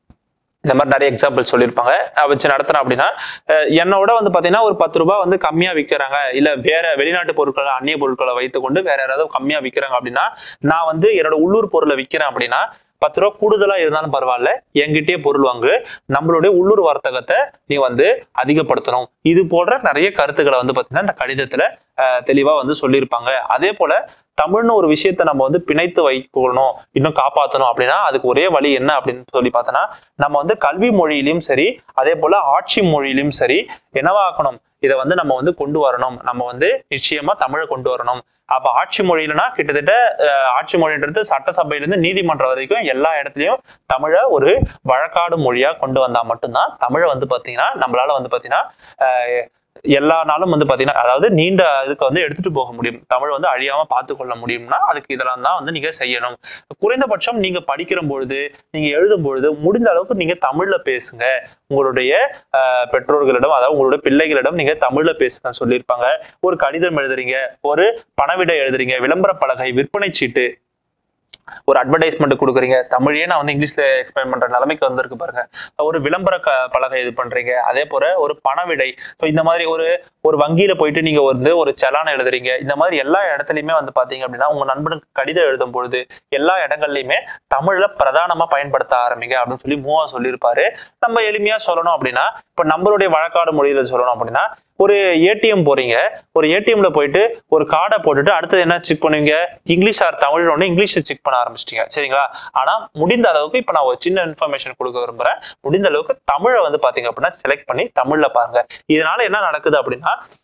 இந்த மாதிரி நிறைய எக்ஸாம்பிள் சொல்லியிருப்பாங்க நான் வச்சு நடத்துறேன் அப்படின்னா அஹ் என்னோட வந்து பாத்தீங்கன்னா ஒரு பத்து ரூபாய் வந்து கம்மியா விற்கிறாங்க இல்ல வேற வெளிநாட்டு பொருட்களை அந்நிய பொருட்களை வைத்துக்கொண்டு வேற யாராவது கம்மியா விற்கிறாங்க அப்படின்னா நான் வந்து என்னோட உள்ளூர் பொருளை விற்கிறேன் அப்படின்னா பத்து ரூபா கூடுதலா இருந்தாலும் பரவாயில்ல என்கிட்டயே பொருள் வாங்கு நம்மளுடைய உள்ளூர் வர்த்தகத்தை நீ வந்து அதிகப்படுத்தணும் இது போன்ற நிறைய கருத்துக்களை வந்து பாத்தீங்கன்னா இந்த கடிதத்துல அஹ், தெளிவா வந்து சொல்லியிருப்பாங்க அதே போல தமிழ்னு ஒரு விஷயத்த நம்ம வந்து பிணைத்து வைக்கணும் இன்னும் காப்பாற்றணும் அப்படின்னா அதுக்கு ஒரே வழி என்ன அப்படின்னு சொல்லி பார்த்தோன்னா நம்ம வந்து கல்வி மொழியிலும் சரி அதே போல ஆட்சி மொழியிலும் சரி என்னவாக்கணும் இதை வந்து நம்ம வந்து கொண்டு வரணும் நம்ம வந்து நிச்சயமா தமிழை கொண்டு வரணும் அப்ப ஆட்சி மொழியிலனா கிட்டத்தட்ட அஹ், ஆட்சி மொழின்றது சட்டசபையில இருந்து நீதிமன்றம் வரைக்கும் எல்லா இடத்துலயும் தமிழை ஒரு வழக்காடு மொழியா கொண்டு வந்தா மட்டும்தான் தமிழை வந்து பாத்தீங்கன்னா நம்மளால வந்து பாத்தீங்கன்னா அஹ், எல்லா நாளும் வந்து பாத்தீங்கன்னா அதாவது நீண்ட இதுக்கு வந்து எடுத்துட்டு போக முடியும் தமிழ் வந்து அழியாம பார்த்து கொள்ள முடியும்னா அதுக்கு இதெல்லாம் தான் வந்து நீங்க செய்யணும் குறைந்தபட்சம் நீங்க படிக்கிற பொழுது நீங்க எழுதும் பொழுது முடிந்த அளவுக்கு நீங்க தமிழ்ல பேசுங்க உங்களுடைய ஆஹ், பெற்றோர்களிடம் அதாவது உங்களுடைய பிள்ளைகளிடம் நீங்க தமிழ்ல பேசுங்க சொல்லியிருப்பாங்க ஒரு கடிதம் எழுதுறீங்க ஒரு பணவிடை எழுதுறீங்க விளம்பர பலகை விற்பனை சீட்டு ஒரு அட்வர்டைஸ்மெண்ட் கொடுக்குறீங்க தமிழையே நான் வந்து இங்கிலீஷ்ல எக்ஸ்பிளைன் பண்ற நிலைமைக்கு வந்திருக்கு பாருங்க ஒரு விளம்பர க பலகை இது பண்றீங்க அதே போல ஒரு பணவிடை ஸோ இந்த மாதிரி ஒரு ஒரு வங்கியில போயிட்டு நீங்க வந்து ஒரு செலான் எழுதுறீங்க இந்த மாதிரி எல்லா இடத்துலயுமே வந்து பாத்தீங்க அப்படின்னா உங்க நண்பனுக்கு கடிதம் எழுதும் பொழுது எல்லா இடங்கள்லயுமே தமிழ்ல பிரதானமா பயன்படுத்த ஆரம்பிங்க அப்படின்னு சொல்லி மூவா சொல்லியிருப்பாரு நம்ம எளிமையா சொல்லணும் அப்படின்னா இப்ப நம்மளுடைய வழக்காடு மொழியில சொல்லணும் அப்படின்னா ஒரு ஏடிஎம் போறீங்க ஒரு ஏடிஎம்ல போயிட்டு ஒரு கார்டை போட்டுட்டு அடுத்தது என்ன செக் பண்ணுவீங்க இங்கிலீஷ் ஆர் தமிழ் ஒன்று இங்கிலீஷ் செக் பண்ண ஆரம்பிச்சிட்டீங்க சரிங்களா ஆனா முடிந்த அளவுக்கு இப்ப நான் ஒரு சின்ன இன்ஃபர்மேஷன் கொடுக்க விரும்புறேன் முடிந்த அளவுக்கு தமிழை வந்து பாத்தீங்க அப்படின்னா செலக்ட் பண்ணி தமிழ்ல பாருங்க இதனால என்ன நடக்குது அப்படின்னா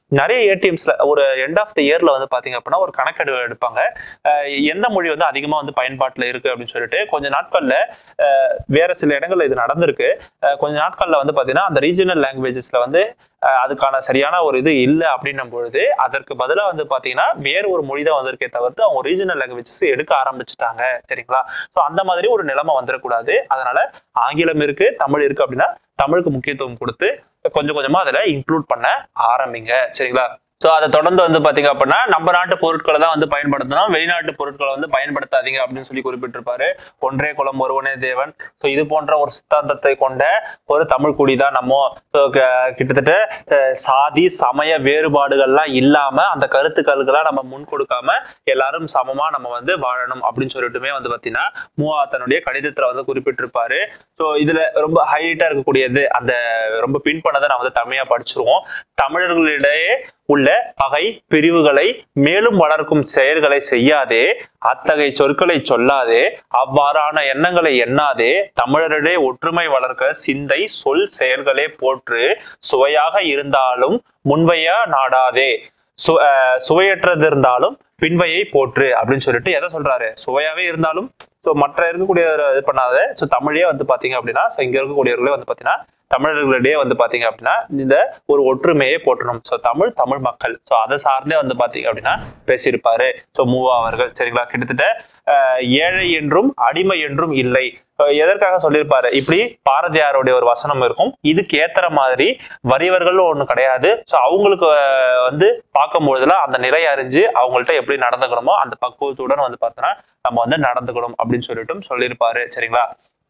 நிறைய ஏடிஎம்ஸ்ல ஒரு எண்ட் ஆஃப் த இயர்ல வந்து பாத்தீங்க அப்படின்னா ஒரு கணக்கெடு எடுப்பாங்க அஹ் எந்த மொழி வந்து அதிகமா வந்து பயன்பாட்டுல இருக்கு அப்படின்னு சொல்லிட்டு கொஞ்ச நாட்கள்ல அஹ் வேற சில இடங்கள்ல இது நடந்திருக்கு அஹ் கொஞ்ச நாட்கள்ல வந்து பாத்தீங்கன்னா அந்த ரீஜனல் லாங்குவேஜஸ்ல வந்து அஹ் அதுக்கான சரியான ஒரு இது இல்லை அப்படின்னும் பொழுது அதற்கு பதிலாக வந்து பாத்தீங்கன்னா வேற ஒரு மொழி தான் வந்திருக்கே தவிர்த்து அவங்க ரீஜனல் லாங்குவேஜஸ் எடுக்க ஆரம்பிச்சுட்டாங்க சரிங்களா ஸோ அந்த மாதிரி ஒரு நிலைமை வந்துடக்கூடாது அதனால ஆங்கிலம் இருக்கு தமிழ் இருக்கு அப்படின்னா தமிழுக்கு முக்கியத்துவம் கொடுத்து கொஞ்சம் கொஞ்சமா அதுல இன்க்ளூட் பண்ண ஆரம்பிங்க சரிங்களா ஸோ அதை தொடர்ந்து வந்து பாத்தீங்க அப்படின்னா நம்ம நாட்டு பொருட்களை தான் வந்து பயன்படுத்தணும் வெளிநாட்டு பொருட்களை வந்து பயன்படுத்தாதீங்க அப்படின்னு சொல்லி குறிப்பிட்டிருப்பாரு ஒன்றே குலம் ஒருவனே தேவன் ஸோ இது போன்ற ஒரு சித்தாந்தத்தை கொண்ட ஒரு தமிழ் குடி தான் நம்ம ஸோ கிட்டத்தட்ட அஹ், சாதி சமய வேறுபாடுகள்லாம் இல்லாம அந்த கருத்துக்களுக்கெல்லாம் நம்ம முன் கொடுக்காம எல்லாரும் சமமா நம்ம வந்து வாழணும் அப்படின்னு சொல்லிட்டுமே வந்து பாத்தீங்கன்னா மூவா தன்னுடைய கடிதத்துல வந்து குறிப்பிட்டிருப்பாரு ஸோ இதுல ரொம்ப ஹைலைட்டா இருக்கக்கூடியது அந்த ரொம்ப பின் பண்ணதை நான் வந்து தமிழா படிச்சிருவோம் தமிழர்களிடையே உள்ள பகை பிரிவுகளை மேலும் வளர்க்கும் செயல்களை செய்யாதே அத்தகைய சொற்களை சொல்லாதே அவ்வாறான எண்ணங்களை எண்ணாதே தமிழரிடையே ஒற்றுமை வளர்க்க சிந்தை சொல் செயல்களே போற்று சுவையாக இருந்தாலும் முன்வையா நாடாதே சு அஹ் சுவையற்றது இருந்தாலும் பின்வையை போற்று அப்படின்னு சொல்லிட்டு எதை சொல்றாரு சுவையாவே இருந்தாலும் ஸோ மற்ற இருக்கக்கூடிய இது பண்ணாத ஸோ தமிழே வந்து பாத்தீங்க அப்படின்னா ஸோ இங்க இருக்கக்கூடியவர்களே வந்து பாத்தீங்கன்னா தமிழர்களிடையே வந்து பாத்தீங்க அப்படின்னா இந்த ஒரு ஒற்றுமையை போற்றணும் ஸோ தமிழ் தமிழ் மக்கள் ஸோ அதை சார்ந்தே வந்து பாத்தீங்க அப்படின்னா பேசியிருப்பாரு ஸோ மூவா அவர்கள் சரிங்களா கிட்டத்தட்ட அஹ், ஏழை என்றும் அடிமை என்றும் இல்லை அஹ், எதற்காக சொல்லியிருப்பாரு இப்படி பாரதியாருடைய ஒரு வசனம் இருக்கும் இதுக்கு ஏத்துற மாதிரி வறியவர்கள் ஒண்ணு கிடையாது ஸோ அவங்களுக்கு அஹ், வந்து பார்க்கும்பொழுதுல அந்த நிலை அறிஞ்சு அவங்கள்ட்ட எப்படி நடந்துக்கணுமோ அந்த பக்குவத்துடன் வந்து பார்த்தோன்னா நம்ம வந்து நடந்துக்கணும் அப்படின்னு சொல்லிட்டும் சொல்லியிருப்பாரு சரிங்களா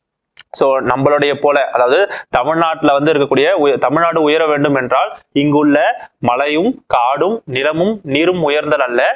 ஸோ நம்மளுடைய போல அதாவது தமிழ்நாட்டுல வந்து இருக்கக்கூடிய உய- தமிழ்நாடு உயர வேண்டும் என்றால் இங்குள்ள மலையும் காடும் நிலமும் நீரும் உயர்ந்தல் அல்ல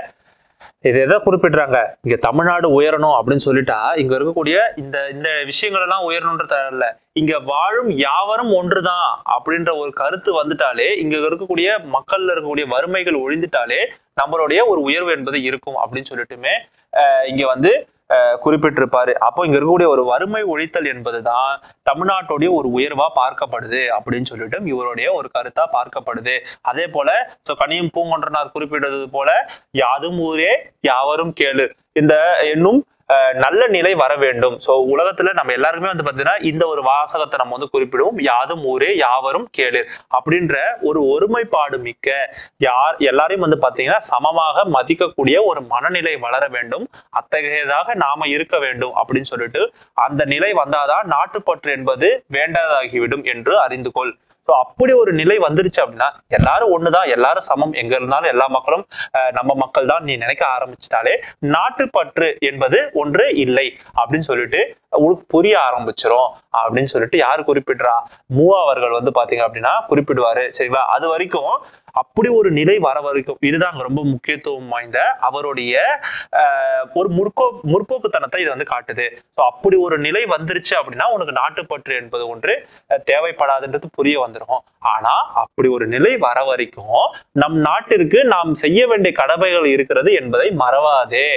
இது எதை குறிப்பிடுறாங்க இங்க தமிழ்நாடு உயரணும் அப்படின்னு சொல்லிட்டா இங்க இருக்கக்கூடிய இந்த இந்த விஷயங்கள் எல்லாம் உயரணுன்றது இல்ல இங்க வாழும் யாவரும் ஒன்றுதான் அப்படின்ற ஒரு கருத்து வந்துட்டாலே இங்க இருக்கக்கூடிய மக்கள்ல இருக்கக்கூடிய வறுமைகள் ஒழிந்துட்டாலே நம்மளுடைய ஒரு உயர்வு என்பது இருக்கும் அப்படின்னு சொல்லிட்டுமே அஹ் இங்க வந்து அஹ் குறிப்பிட்டிருப்பாரு அப்போ இங்க இருக்கக்கூடிய ஒரு வறுமை ஒழித்தல் என்பதுதான் தமிழ்நாட்டுடைய ஒரு உயர்வா பார்க்கப்படுது அப்படின்னு சொல்லிட்டு இவருடைய ஒரு கருத்தா பார்க்கப்படுது அதே போல சோ கனியும் பூங்கொன்றனார் குறிப்பிட்டது போல யாதும் ஊரே யாவரும் கேளு இந்த என்னும் அஹ், நல்ல நிலை வர வேண்டும் சோ உலகத்துல நம்ம எல்லாருமே வந்து பாத்தீங்கன்னா இந்த ஒரு வாசகத்தை நம்ம வந்து குறிப்பிடுவோம் யாதும் ஊரே யாவரும் கேளு அப்படின்ற ஒரு ஒருமைப்பாடு மிக்க யார் எல்லாரையும் வந்து பாத்தீங்கன்னா சமமாக மதிக்கக்கூடிய ஒரு மனநிலை வளர வேண்டும் அத்தகையதாக நாம இருக்க வேண்டும் அப்படின்னு சொல்லிட்டு அந்த நிலை வந்தாதான் நாட்டுப்பற்று என்பது வேண்டாதாகிவிடும் என்று அறிந்து கொள் ஸோ அப்படி ஒரு நிலை வந்துருச்சு அப்படின்னா எல்லாரும் ஒண்ணுதான் எல்லாரும் சமம் எங்க இருந்தாலும் எல்லா மக்களும் அஹ், நம்ம மக்கள் தான் நீ நினைக்க ஆரம்பிச்சிட்டாலே நாட்டுப்பற்று என்பது ஒன்று இல்லை அப்படின்னு சொல்லிட்டு உங்களுக்கு புரிய ஆரம்பிச்சிரும் அப்படின்னு சொல்லிட்டு யார் குறிப்பிடுறா மூவா அவர்கள் வந்து பாத்தீங்க அப்படின்னா குறிப்பிடுவாரு சரிங்களா அது வரைக்கும் அப்படி ஒரு நிலை வர வரைக்கும் இதுதான் அங்க ரொம்ப முக்கியத்துவம் வாய்ந்த அவருடைய ஆஹ், ஒரு முற்போ முற்போக்குத்தனத்தை இது வந்து காட்டுது ஸோ அப்படி ஒரு நிலை வந்துருச்சு அப்படின்னா உனக்கு நாட்டுப்பற்று என்பது ஒன்று அஹ், தேவைப்படாதுன்றது புரிய வந்துடும் ஆனா அப்படி ஒரு நிலை வர வரைக்கும் நம் நாட்டிற்கு நாம் செய்ய வேண்டிய கடமைகள் இருக்கிறது என்பதை மறவாதே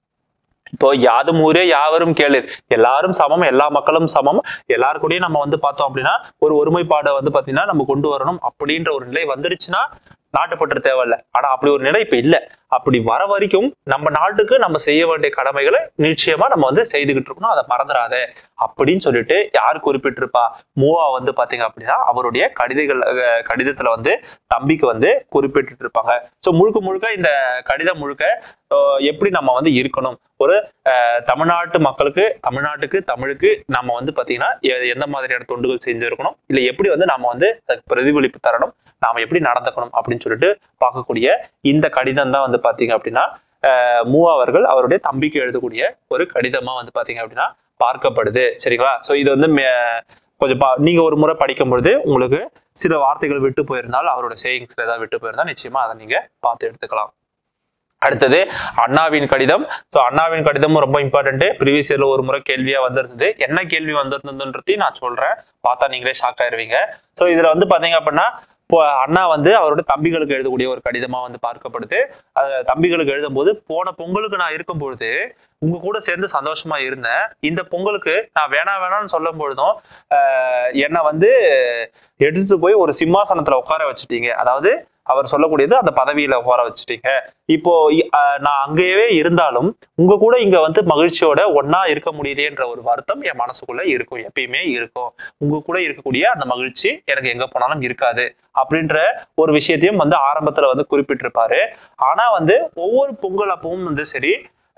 இப்போ யாதும் ஊரே யாவரும் கேளு எல்லாரும் சமம் எல்லா மக்களும் சமம் எல்லாருக்கூடயும் நம்ம வந்து பார்த்தோம் அப்படின்னா ஒரு ஒருமைப்பாடை வந்து பாத்தீங்கன்னா நம்ம கொண்டு வரணும் அப்படின்ற ஒரு நிலை வந்துருச்சுன்னா நாட்டுப்பற்று தேவையில்ல ஆனா அப்படி ஒரு நிலை இப்ப இல்ல அப்படி வர வரைக்கும் நம்ம நாட்டுக்கு நம்ம செய்ய வேண்டிய கடமைகளை நிச்சயமா நம்ம வந்து செய்துகிட்டு இருக்கணும் அதை மறந்துடாத அப்படின்னு சொல்லிட்டு யார் குறிப்பிட்டிருப்பா மூவா வந்து பாத்தீங்க அப்படின்னா அவருடைய கடிதங்கள் அஹ், கடிதத்துல வந்து தம்பிக்கு வந்து குறிப்பிட்டு இருப்பாங்க ஸோ முழுக்க முழுக்க இந்த கடிதம் முழுக்க அஹ், எப்படி நம்ம வந்து இருக்கணும் ஒரு அஹ், தமிழ்நாட்டு மக்களுக்கு தமிழ்நாட்டுக்கு தமிழுக்கு நம்ம வந்து பாத்தீங்கன்னா எ- எந்த மாதிரியான தொண்டுகள் செஞ்சிருக்கணும் இல்லை எப்படி வந்து நாம வந்து அதுக்கு பிரதிபலிப்பு தரணும் நாம எப்படி நடந்துக்கணும் அப்படின்னு சொல்லிட்டு பார்க்கக்கூடிய இந்த கடிதம் தான் வந்து பாத்தீங்க அப்படின்னா அஹ், மூவா அவர்கள் அவருடைய தம்பிக்கு எழுதக்கூடிய ஒரு கடிதமா வந்து பாத்தீங்க அப்படின்னா பார்க்கப்படுது சரிங்களா ஸோ இது வந்து மே- கொஞ்சம் பா- நீங்க ஒரு முறை படிக்கும் பொழுது உங்களுக்கு சில வார்த்தைகள் விட்டு போயிருந்தால் அவரோட சேயிங்ஸ்ல ஏதாவது விட்டு போயிருந்தா நிச்சயமா அதை நீங்க பார்த்து எடுத்துக்கலாம் அடுத்தது அண்ணாவின் கடிதம் ஸோ அண்ணாவின் கடிதமும் ரொம்ப இம்பார்ட்டன்ட் ப்ரீவியஸ் இயர்ல ஒரு முறை கேள்வியா வந்திருந்தது என்ன கேள்வி வந்திருந்ததுன்றதையும் நான் சொல்றேன் பார்த்தா நீங்களே ஷாக் ஆயிருவீங்க ஸோ இதுல வந்து பாத்தீங்க அப்படின்னா இப்போ அண்ணா வந்து அவரோட தம்பிகளுக்கு எழுதக்கூடிய ஒரு கடிதமா வந்து பார்க்கப்படுது அது தம்பிகளுக்கு எழுதும் போது போன பொங்கலுக்கு நான் இருக்கும் பொழுது உங்க கூட சேர்ந்து சந்தோஷமா இருந்தேன் இந்த பொங்கலுக்கு நான் வேணா வேணாம்னு சொல்லும் பொழுதும் ஆஹ், என்னை வந்து எடுத்துட்டு போய் ஒரு சிம்மாசனத்துல உட்கார வச்சுட்டீங்க அதாவது அவர் சொல்லக்கூடியது அந்த பதவியில உட்கார வச்சுட்டீங்க இப்போ இ- அஹ் நான் அங்கேயே இருந்தாலும் உங்க கூட இங்க வந்து மகிழ்ச்சியோட ஒண்ணா இருக்க முடியலையேன்ற ஒரு வருத்தம் என் மனசுக்குள்ள இருக்கும் எப்பயுமே இருக்கும் உங்க கூட இருக்கக்கூடிய அந்த மகிழ்ச்சி எனக்கு எங்க போனாலும் இருக்காது அப்படின்ற ஒரு விஷயத்தையும் வந்து ஆரம்பத்துல வந்து குறிப்பிட்டிருப்பாரு ஆனா வந்து ஒவ்வொரு பொங்கல் அப்பவும் வந்து சரி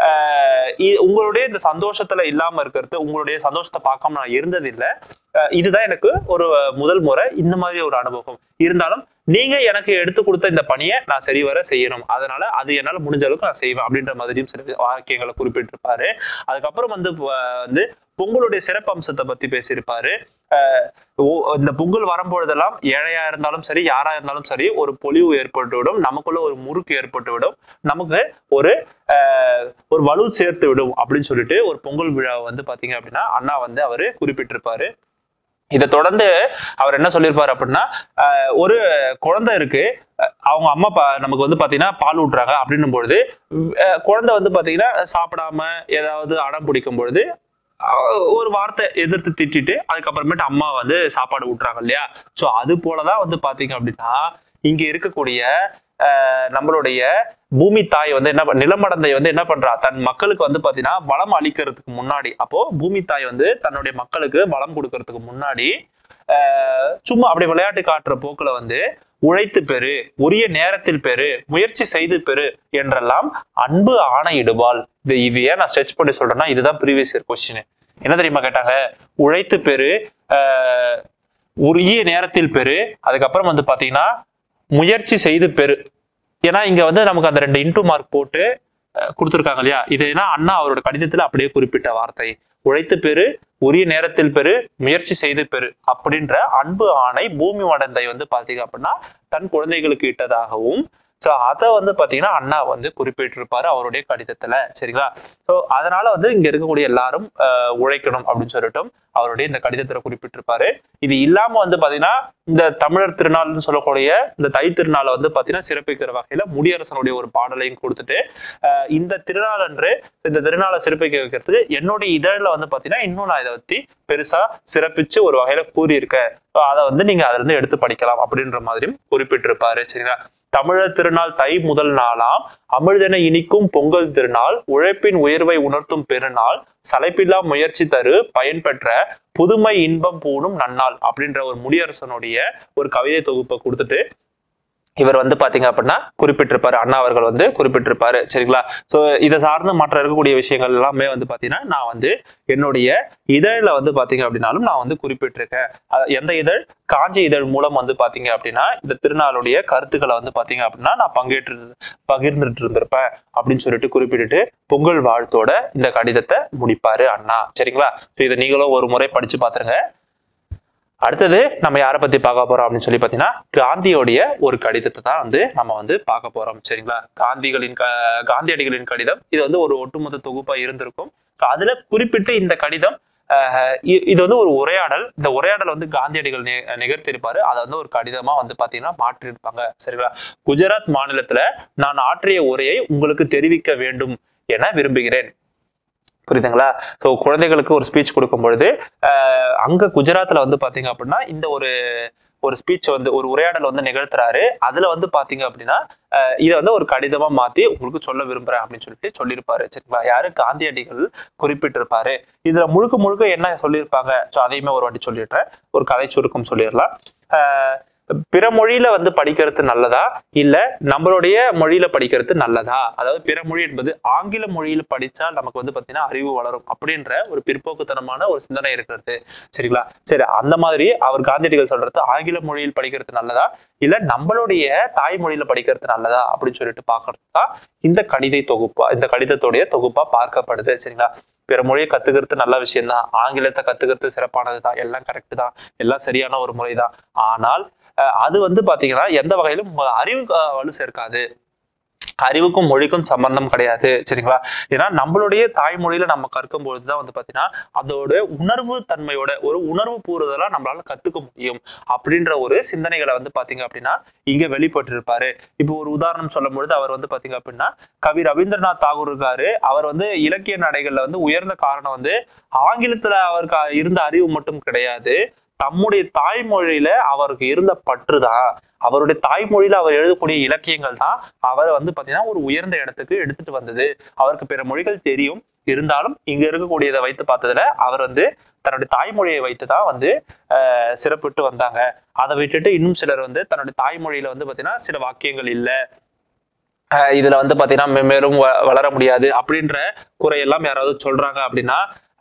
ஆஹ் இ- உங்களுடைய இந்த சந்தோஷத்துல இல்லாம இருக்கிறது உங்களுடைய சந்தோஷத்தை பார்க்காம நான் இருந்தது இல்ல அஹ் இதுதான் எனக்கு ஒரு முதல் முறை இந்த மாதிரி ஒரு அனுபவம் இருந்தாலும் நீங்க எனக்கு எடுத்து கொடுத்த இந்த பணியை நான் சரிவர செய்யணும் அதனால அது என்னால முடிஞ்ச அளவுக்கு நான் செய்வேன் அப்படின்ற மாதிரியும் சில வாக்கியங்களை குறிப்பிட்டிருப்பாரு அதுக்கப்புறம் வந்து அஹ் வந்து பொங்கலுடைய சிறப்பு அம்சத்தை பத்தி பேசியிருப்பாரு அஹ் ஓ- இந்த பொங்கல் வரும்பொழுதெல்லாம் ஏழையா இருந்தாலும் சரி யாரா இருந்தாலும் சரி ஒரு பொலிவு ஏற்பட்டு விடும் நமக்குள்ள ஒரு முறுக்கு ஏற்பட்டு விடும் நமக்கு ஒரு அஹ், ஒரு வலு சேர்த்து விடும் அப்படின்னு சொல்லிட்டு ஒரு பொங்கல் விழாவை வந்து பாத்தீங்க அப்படின்னா அண்ணா வந்து அவரு குறிப்பிட்டிருப்பாரு இதை தொடர்ந்து அவர் என்ன சொல்லியிருப்பாரு அப்படின்னா அஹ், ஒரு குழந்தை இருக்கு அஹ், அவங்க அம்மா பா நமக்கு வந்து பாத்தீங்கன்னா பால் ஊட்டுறாங்க அப்படின்னும் பொழுது அஹ், குழந்தை வந்து பாத்தீங்கன்னா சாப்பிடாம ஏதாவது அடம் பிடிக்கும் பொழுது அஹ், ஒரு வார்த்தை எதிர்த்து திட்டிட்டு அதுக்கப்புறமேட்டு அம்மா வந்து சாப்பாடு ஊட்டுறாங்க இல்லையா சோ அது போலதான் வந்து பாத்தீங்க அப்படின்னா இங்க இருக்கக்கூடிய அஹ், நம்மளுடைய பூமி தாய் வந்து என்ன பண்- நிலமடந்தை வந்து என்ன பண்றா தன் மக்களுக்கு வந்து பாத்தீங்கன்னா வளம் அளிக்கிறதுக்கு முன்னாடி அப்போ பூமி தாய் வந்து தன்னுடைய மக்களுக்கு வளம் கொடுக்கறதுக்கு முன்னாடி ஆஹ், சும்மா அப்படி விளையாட்டு காட்டுற போக்குல வந்து உழைத்து பெறு உரிய நேரத்தில் பெறு முயற்சி செய்து பெறு என்றெல்லாம் அன்பு ஆணையிடுவாள் இது இது ஏன் நான் ஸ்ட்ரெச் பண்ணி சொல்றேன்னா இதுதான் ப்ரீவியஸ் இயர் கொஸ்டின் என்ன தெரியுமா கேட்டாங்க உழைத்து பெறு ஆஹ், உரிய நேரத்தில் பெறு அதுக்கப்புறம் வந்து பாத்தீங்கன்னா முயற்சி செய்து பெறு ஏன்னா இங்க வந்து நமக்கு அந்த ரெண்டு இன்டூ மார்க் போட்டு அஹ், கொடுத்திருக்காங்க இல்லையா இது ஏன்னா அண்ணா அவரோட கடிதத்துல அப்படியே குறிப்பிட்ட வார்த்தை உழைத்து பெறு உரிய நேரத்தில் பெறு முயற்சி செய்து பெறு அப்படின்ற அன்பு ஆணை பூமி மடந்தை வந்து பாத்தீங்க அப்படின்னா தன் குழந்தைகளுக்கு இட்டதாகவும் ஸோ அதை வந்து பாத்தீங்கன்னா அண்ணா வந்து குறிப்பிட்டிருப்பாரு அவருடைய கடிதத்துல சரிங்களா ஸோ அதனால வந்து இங்க இருக்கக்கூடிய எல்லாரும் அஹ், உழைக்கணும் அப்படின்னு சொல்லிட்டும் அவருடைய இந்த கடிதத்துல குறிப்பிட்டிருப்பாரு இது இல்லாம வந்து பாத்தீங்கன்னா இந்த தமிழர் திருநாள்னு சொல்லக்கூடிய இந்த தை திருநாளை வந்து பாத்தீங்கன்னா சிறப்பிக்கிற வகையில முடியரசனுடைய ஒரு பாடலையும் கொடுத்துட்டு அஹ், இந்த திருநாள் அன்று இந்த திருநாளை சிறப்பிக்க வைக்கிறதுக்கு என்னுடைய இதழில் வந்து பாத்தீங்கன்னா இன்னும் நான் இதை பத்தி பெருசா சிறப்பிச்சு ஒரு வகையில கூறியிருக்கேன் So அதை வந்து நீங்க அதுல இருந்து எடுத்து படிக்கலாம் அப்படின்ற மாதிரியும் குறிப்பிட்டிருப்பாரு சரிங்களா தமிழர் திருநாள் தை முதல் நாளாம் அமிழ்தென இனிக்கும் பொங்கல் திருநாள் உழைப்பின் உயர்வை உணர்த்தும் பெருநாள் சளைப்பில்லா முயற்சி தரு பயன் பெற்ற புதுமை இன்பம் பூணும் நன்னாள் அப்படின்ற ஒரு முடியரசனுடைய ஒரு கவிதை தொகுப்பை கொடுத்துட்டு இவர் வந்து பாத்தீங்க அப்படின்னா குறிப்பிட்டிருப்பாரு அண்ணா அவர்கள் வந்து குறிப்பிட்டிருப்பாரு சரிங்களா சோ இதை சார்ந்து மற்ற இருக்கக்கூடிய விஷயங்கள் எல்லாமே வந்து பாத்தீங்கன்னா நான் வந்து என்னுடைய இதழில் வந்து பாத்தீங்க அப்படின்னாலும் நான் வந்து குறிப்பிட்டிருக்கேன் அஹ் எந்த இதழ் காஞ்சி இதழ் மூலம் வந்து பாத்தீங்க அப்படின்னா இந்த திருநாளுடைய கருத்துக்களை வந்து பாத்தீங்க அப்படின்னா நான் பங்கேற்று பகிர்ந்துட்டு இருந்திருப்பேன் அப்படின்னு சொல்லிட்டு குறிப்பிட்டுட்டு பொங்கல் வாழ்த்தோட இந்த கடிதத்தை முடிப்பாரு அண்ணா சரிங்களா ஸோ இதை நீங்களும் ஒரு முறை படிச்சு பாத்துருங்க அடுத்தது நம்ம யாரை பத்தி பார்க்க போறோம் அப்படின்னு சொல்லி பார்த்தீங்கன்னா காந்தியோடைய ஒரு கடிதத்தை தான் வந்து நம்ம வந்து பார்க்க போறோம் சரிங்களா காந்திகளின் க காந்தியடிகளின் கடிதம் இது வந்து ஒரு ஒட்டுமொத்த தொகுப்பா இருந்திருக்கும் அதுல குறிப்பிட்டு இந்த கடிதம் அஹ், இ- இது வந்து ஒரு உரையாடல் இந்த உரையாடல் வந்து காந்தியடிகள் நி- நிகழ்த்தியிருப்பாரு அதை வந்து ஒரு கடிதமா வந்து பாத்தீங்கன்னா மாற்றியிருப்பாங்க சரிங்களா குஜராத் மாநிலத்துல நான் ஆற்றிய உரையை உங்களுக்கு தெரிவிக்க வேண்டும் என விரும்புகிறேன் புரியுதுங்களா ஸோ குழந்தைகளுக்கு ஒரு ஸ்பீச் கொடுக்கும் பொழுது ஆஹ் அங்க குஜராத்ல வந்து பாத்தீங்க அப்படின்னா இந்த ஒரு ஒரு ஸ்பீச் வந்து ஒரு உரையாடல் வந்து நிகழ்த்துறாரு அதுல வந்து பாத்தீங்க அப்படின்னா ஆஹ் இதை வந்து ஒரு கடிதமா மாத்தி உங்களுக்கு சொல்ல விரும்புறேன் அப்படின்னு சொல்லிட்டு சொல்லியிருப்பாரு சரிங்களா யாரு காந்தியடிகள் குறிப்பிட்டிருப்பாரு இதுல முழுக்க முழுக்க என்ன சொல்லியிருப்பாங்க ஸோ அதையுமே ஒரு வாட்டி சொல்லிடுறேன் ஒரு கதை சுருக்கம் சொல்லிடலாம் ஆஹ் பிற மொழியில வந்து படிக்கிறது நல்லதா இல்ல நம்மளுடைய மொழியில படிக்கிறது நல்லதா அதாவது பிற மொழி என்பது ஆங்கில மொழியில படிச்சா நமக்கு வந்து பாத்தீங்கன்னா அறிவு வளரும் அப்படின்ற ஒரு பிற்போக்குத்தனமான ஒரு சிந்தனை இருக்கிறது சரிங்களா சரி அந்த மாதிரி அவர் காந்தியடிகள் சொல்றது ஆங்கில மொழியில் படிக்கிறது நல்லதா இல்ல நம்மளுடைய தாய்மொழியில படிக்கிறது நல்லதா அப்படின்னு சொல்லிட்டு பாக்குறது தான் இந்த கடிதை தொகுப்பா இந்த கடிதத்துடைய தொகுப்பா பார்க்கப்படுது சரிங்களா பிற மொழியை கத்துக்கிறது நல்ல விஷயம் தான் ஆங்கிலத்தை கத்துக்கிறது சிறப்பானது தான் எல்லாம் கரெக்ட் தான் எல்லாம் சரியான ஒரு முறை தான் ஆனால் அஹ், அது வந்து பாத்தீங்கன்னா எந்த வகையிலும் உங்க அறிவுக்கு அஹ், வலு சேர்க்காது அறிவுக்கும் மொழிக்கும் சம்பந்தம் கிடையாது சரிங்களா ஏன்னா நம்மளுடைய தாய்மொழியில நம்ம கற்கும் பொழுதுதான் வந்து பாத்தீங்கன்னா அதோட உணர்வு தன்மையோட ஒரு உணர்வு பூர்வதலா நம்மளால கத்துக்க முடியும் அப்படின்ற ஒரு சிந்தனைகளை வந்து பாத்தீங்க அப்படின்னா இங்க வெளிப்பட்டு இருப்பாரு இப்போ ஒரு உதாரணம் சொல்லும் பொழுது அவர் வந்து பாத்தீங்க அப்படின்னா கவி ரவீந்திரநாத் தாகூர் இருக்காரு அவர் வந்து இலக்கிய நடைகள்ல வந்து உயர்ந்த காரணம் வந்து ஆங்கிலத்துல அவருக்கு இருந்த அறிவு மட்டும் கிடையாது தம்முடைய தாய்மொழியில அவருக்கு இருந்த பற்றுதான் அவருடைய தாய்மொழியில அவர் எழுதக்கூடிய இலக்கியங்கள் தான் அவரை வந்து பாத்தீங்கன்னா ஒரு உயர்ந்த இடத்துக்கு எடுத்துட்டு வந்தது அவருக்கு பிற மொழிகள் தெரியும் இருந்தாலும் இங்க இருக்கக்கூடியதை வைத்து பார்த்ததுல அவர் வந்து தன்னுடைய தாய்மொழியை வைத்து தான் வந்து ஆஹ் சிறப்பிட்டு வந்தாங்க அதை விட்டுட்டு இன்னும் சிலர் வந்து தன்னுடைய தாய்மொழியில வந்து பாத்தீங்கன்னா சில வாக்கியங்கள் இல்ல ஆஹ் இதுல வந்து பாத்தீங்கன்னா மே- மேலும் வ- வளர முடியாது அப்படின்ற குறையெல்லாம் யாராவது சொல்றாங்க அப்படின்னா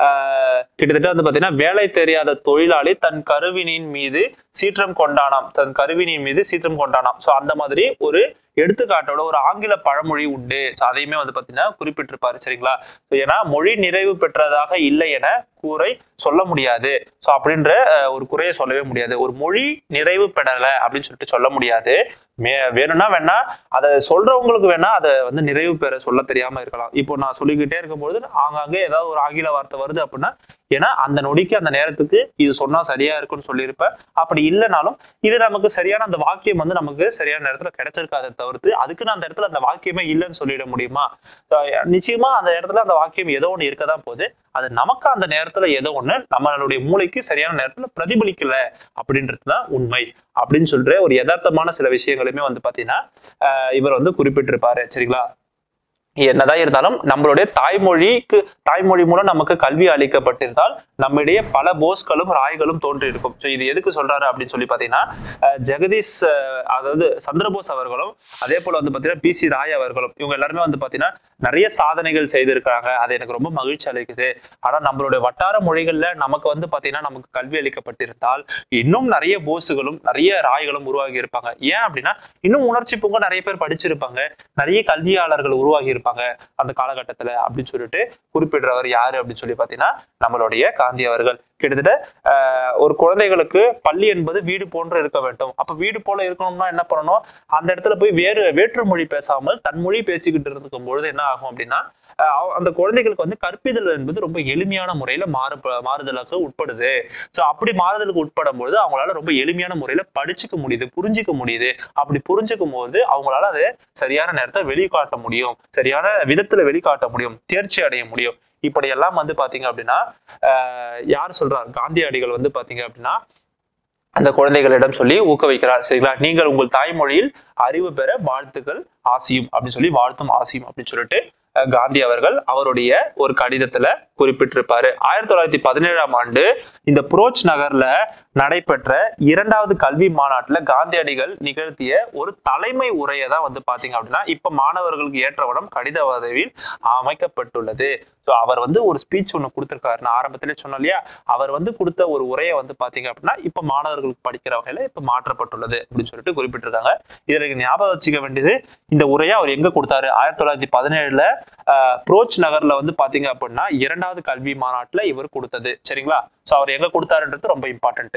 ஆஹ் கிட்டத்தட்ட வந்து பாத்தீங்கன்னா வேலை தெரியாத தொழிலாளி தன் கருவினின் மீது சீற்றம் கொண்டானாம் தன் கருவினின் மீது சீற்றம் கொண்டானாம் சோ அந்த மாதிரி ஒரு எடுத்துக்காட்டோட ஒரு ஆங்கில பழமொழி உண்டு So அதையுமே வந்து பாத்தீங்கன்னா குறிப்பிட்டிருப்பாரு சரிங்களா So ஏன்னா மொழி நிறைவு பெற்றதாக இல்லை என கூரை சொல்ல முடியாது சோ அப்படின்ற அஹ், ஒரு குறையை சொல்லவே முடியாது ஒரு மொழி நிறைவு பெறல அப்படின்னு சொல்லிட்டு சொல்ல முடியாது மே வேணும்னா வேணா அதை சொல்றவங்களுக்கு வேணா அதை வந்து நிறைவு பெற சொல்ல தெரியாம இருக்கலாம் இப்போ நான் சொல்லிக்கிட்டே இருக்கும்போது ஆங்காங்கே ஏதாவது ஒரு ஆங்கில வார்த்தை வருது அப்படின்னா ஏன்னா அந்த நொடிக்கு அந்த நேரத்துக்கு இது சொன்னா சரியா இருக்கும்னு சொல்லியிருப்பேன் அப்படி இல்லைனாலும் இது நமக்கு சரியான அந்த வாக்கியம் வந்து நமக்கு சரியான நேரத்துல கிடைச்சிருக்காதை தவிர்த்து அதுக்குன்னு அந்த இடத்துல அந்த வாக்கியமே இல்லைன்னு சொல்லிட முடியுமா அஹ் நிச்சயமா அந்த இடத்துல அந்த வாக்கியம் ஏதோ ஒண்ணு இருக்கதான் போகுது அது நமக்கு அந்த நேரத்துல ஏதோ ஒண்ணு நம்மளுடைய மூளைக்கு சரியான நேரத்துல பிரதிபலிக்கல அப்படின்றது தான் உண்மை அப்படின்னு சொல்ற ஒரு யதார்த்தமான சில விஷயங்களுமே வந்து பாத்தீங்கன்னா அஹ் இவர் வந்து குறிப்பிட்டிருப்பாரு சரிங்களா என்னதான் இருந்தாலும் நம்மளுடைய தாய்மொழிக்கு தாய்மொழி மூலம் நமக்கு கல்வி அளிக்கப்பட்டிருந்தால் நம்மிடையே பல போஸ்களும் ராய்களும் தோன்றி இருக்கும் ஸோ இது எதுக்கு சொல்றாரு அப்படின்னு சொல்லி பாத்தீங்கன்னா அஹ் ஜெகதீஷ் அஹ் அதாவது சந்திரபோஸ் அவர்களும் அதே போல வந்து பாத்தீங்கன்னா பி சி ராய் அவர்களும் இவங்க எல்லாருமே வந்து பாத்தீங்கன்னா நிறைய சாதனைகள் செய்திருக்காங்க அது எனக்கு ரொம்ப மகிழ்ச்சி அளிக்குது ஆனா நம்மளுடைய வட்டார மொழிகள்ல நமக்கு வந்து பாத்தீங்கன்னா நமக்கு கல்வி அளிக்கப்பட்டிருந்தால் இன்னும் நிறைய போஸுகளும் நிறைய ராய்களும் உருவாகி இருப்பாங்க ஏன் அப்படின்னா இன்னும் உணர்ச்சி பொங்க நிறைய பேர் படிச்சிருப்பாங்க நிறைய கல்வியாளர்கள் உருவாகி இருப்பாங்க அந்த காலகட்டத்துல அப்படின்னு சொல்லிட்டு குறிப்பிடுறவர் யாரு அப்படின்னு சொல்லி பாத்தீங்கன்னா நம்மளுடைய காந்தி அவர்கள் கிட்டத்தட்ட ஆஹ், ஒரு குழந்தைகளுக்கு பள்ளி என்பது வீடு போன்று இருக்க வேண்டும் அப்ப வீடு போல இருக்கணும்னா என்ன பண்ணணும் அந்த இடத்துல போய் வேறு வேற்று மொழி பேசாமல் தன் மொழி பேசிக்கிட்டு இருக்கும் பொழுது என்ன ஆகும் அப்படின்னா ஆஹ், அவ- அந்த குழந்தைகளுக்கு வந்து கற்பிதல் என்பது ரொம்ப எளிமையான முறையில மாறு மாறுதலுக்கு உட்படுது ஸோ அப்படி மாறுதலுக்கு உட்படும் பொழுது அவங்களால ரொம்ப எளிமையான முறையில படிச்சுக்க முடியுது புரிஞ்சுக்க முடியுது அப்படி புரிஞ்சுக்கும் போது அவங்களால அதை சரியான நேரத்தை வெளிக்காட்ட முடியும் சரியான விதத்துல வெளிக்காட்ட முடியும் தேர்ச்சி அடைய முடியும் இப்படி எல்லாம் வந்து பாத்தீங்க அப்படின்னா ஆஹ் யார் சொல்றார் காந்தியடிகள் வந்து பாத்தீங்க அப்படின்னா அந்த குழந்தைகளிடம் சொல்லி ஊக்குவிக்கிறார் சரிங்களா நீங்கள் உங்கள் தாய்மொழியில் அறிவு பெற வாழ்த்துக்கள் ஆசியும் அப்படின்னு சொல்லி வாழ்த்தும் ஆசியும் அப்படின்னு சொல்லிட்டு அஹ், காந்தி அவர்கள் அவருடைய ஒரு கடிதத்துல குறிப்பிட்டிருப்பாரு ஆயிரத்தி தொள்ளாயிரத்தி பதினேழாம் ஆண்டு இந்த புரோச் நகர்ல நடைபெற்ற இரண்டாவது கல்வி மாநாட்டுல காந்தியடிகள் நிகழ்த்திய ஒரு தலைமை உரையை தான் வந்து பாத்தீங்க அப்படின்னா இப்ப மாணவர்களுக்கு ஏற்றவனம் கடித உதவியில் அமைக்கப்பட்டுள்ளது ஸோ அவர் வந்து ஒரு ஸ்பீச் ஒன்று கொடுத்திருக்காரு நான் ஆரம்பத்திலே சொன்னேன் இல்லையா அவர் வந்து கொடுத்த ஒரு உரையை வந்து பாத்தீங்க அப்படின்னா இப்ப மாணவர்களுக்கு படிக்கிற வகையில இப்ப மாற்றப்பட்டுள்ளது அப்படின்னு சொல்லிட்டு குறிப்பிட்டிருக்காங்க இதுல நீங்க ஞாபகம் வச்சுக்க வேண்டியது இந்த உரையை அவர் எங்க கொடுத்தாரு ஆயிரத்தி தொள்ளாயிரத்தி பதினேழுல புரோச் நகர்ல வந்து பாத்தீங்க அப்படின்னா இரண்டாவது கல்வி மாநாட்டுல இவர் கொடுத்தது சரிங்களா சோ அவர் எங்க கொடுத்தாருன்றது ரொம்ப இம்பார்ட்டன்ட்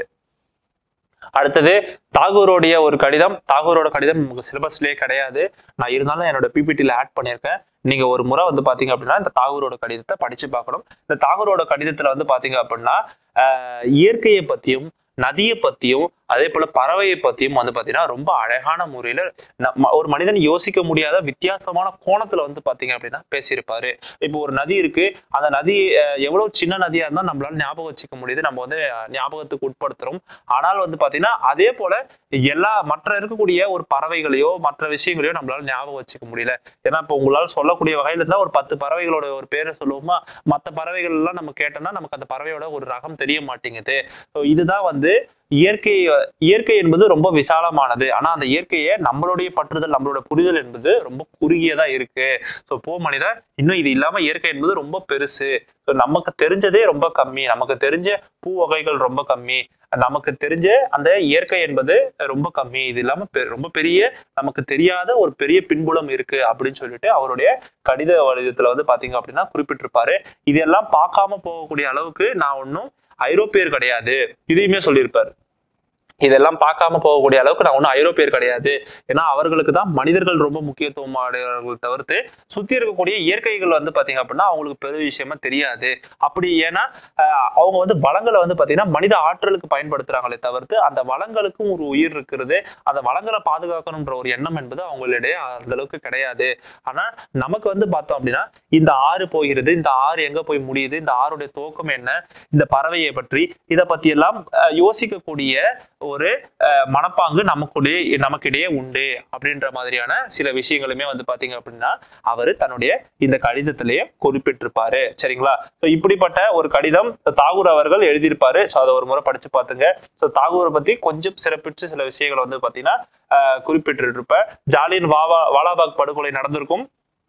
அடுத்தது தாகூரோடைய ஒரு கடிதம் தாகூரோட கடிதம் நமக்கு சிலபஸ்லயே கிடையாது நான் இருந்தாலும் என்னோட பிபிடில ஆட் பண்ணியிருக்கேன் நீங்க ஒரு முறை வந்து பாத்தீங்க அப்படின்னா இந்த தாகூரோட கடிதத்தை படிச்சு பார்க்கணும் இந்த தாகூரோட கடிதத்துல வந்து பாத்தீங்க அப்படின்னா ஆஹ் இயற்கையை பத்தியும் நதியை பத்தியும் அதே போல பறவையை பத்தியும் வந்து பாத்தீங்கன்னா ரொம்ப அழகான முறையில நம்ம- ஒரு மனிதன் யோசிக்க முடியாத வித்தியாசமான கோணத்துல வந்து பாத்தீங்க அப்படின்னா பேசியிருப்பாரு இப்போ ஒரு நதி இருக்கு அந்த நதி அஹ், எவ்வளவு சின்ன நதியா இருந்தா நம்மளால ஞாபகம் வச்சுக்க முடியுது நம்ம வந்து அஹ், ஞாபகத்துக்கு உட்படுத்துறோம் ஆனால் வந்து பாத்தீங்கன்னா அதே போல எல்லா மற்ற இருக்கக்கூடிய ஒரு பறவைகளையோ மற்ற விஷயங்களையோ நம்மளால ஞாபகம் வச்சுக்க முடியல ஏன்னா இப்போ உங்களால சொல்லக்கூடிய வகையில இருந்தா ஒரு பத்து பறவைகளோட ஒரு பேரை சொல்லுவோமா மற்ற பறவைகள் எல்லாம் நம்ம கேட்டோம்னா நமக்கு அந்த பறவையோட ஒரு ரகம் தெரிய மாட்டேங்குது So இதுதான் வந்து இயற்கை இயற்கை என்பது ரொம்ப விசாலமானது ஆனா அந்த இயற்கையை நம்மளுடைய பற்றுதல் நம்மளோட புரிதல் என்பது ரொம்ப குறுகியதா இருக்கு ஸோ போ மனிதா இன்னும் இது இல்லாம இயற்கை என்பது ரொம்ப பெருசு ஸோ நமக்கு தெரிஞ்சதே ரொம்ப கம்மி நமக்கு தெரிஞ்ச பூ வகைகள் ரொம்ப கம்மி நமக்கு தெரிஞ்ச அந்த இயற்கை என்பது ரொம்ப கம்மி இது இல்லாம பெ- ரொம்ப பெரிய நமக்கு தெரியாத ஒரு பெரிய பின்புலம் இருக்கு அப்படின்னு சொல்லிட்டு அவருடைய கடித வடிவத்துல வந்து பாத்தீங்க அப்படின்னா குறிப்பிட்டிருப்பாரு இதெல்லாம் பார்க்காம போகக்கூடிய அளவுக்கு நான் ஒன்றும் ஐரோப்பியர் கிடையாது இதையுமே சொல்லியிருப்பாரு இதெல்லாம் பார்க்காம போகக்கூடிய அளவுக்கு நான் ஒன்றும் ஐரோப்பியர் கிடையாது ஏன்னா அவர்களுக்கு தான் மனிதர்கள் ரொம்ப முக்கியத்துவம் அடைகிறவர்கள் தவிர்த்து சுத்தி இருக்கக்கூடிய இயற்கைகள் வந்து பாத்தீங்க அப்படின்னா அவங்களுக்கு பெரிய விஷயமா தெரியாது அப்படி ஏன்னா ஆஹ், அவங்க வந்து வளங்களை வந்து பாத்தீங்கன்னா மனித ஆற்றலுக்கு பயன்படுத்துறாங்களே தவிர்த்து அந்த வளங்களுக்கும் ஒரு உயிர் இருக்கிறது அந்த வளங்களை பாதுகாக்கணுன்ற ஒரு எண்ணம் என்பது அவங்களிடையே அந்த அளவுக்கு கிடையாது ஆனா நமக்கு வந்து பார்த்தோம் அப்படின்னா இந்த ஆறு போகிறது இந்த ஆறு எங்க போய் முடியுது இந்த ஆறுடைய துவக்கம் என்ன இந்த பறவையை பற்றி இதை பத்தி எல்லாம் அஹ், யோசிக்கக்கூடிய ஒரு அஹ், மனப்பாங்கு நமக்குடைய நமக்கிடையே உண்டு அப்படின்ற மாதிரியான சில விஷயங்களுமே வந்து பாத்தீங்க அப்படின்னா அவரு தன்னுடைய இந்த கடிதத்திலேயே குறிப்பிட்டிருப்பாரு சரிங்களா ஸோ இப்படிப்பட்ட ஒரு கடிதம் தாகூர் அவர்கள் எழுதியிருப்பாரு ஸோ அதை ஒரு முறை படிச்சு பார்த்துங்க ஸோ தாகூரை பத்தி கொஞ்சம் சிறப்பிச்சு சில விஷயங்கள் வந்து பாத்தீங்கன்னா அஹ், குறிப்பிட்டிருப்ப ஜாலியன் வாவா வாலாபாக் படுகொலை நடந்திருக்கும்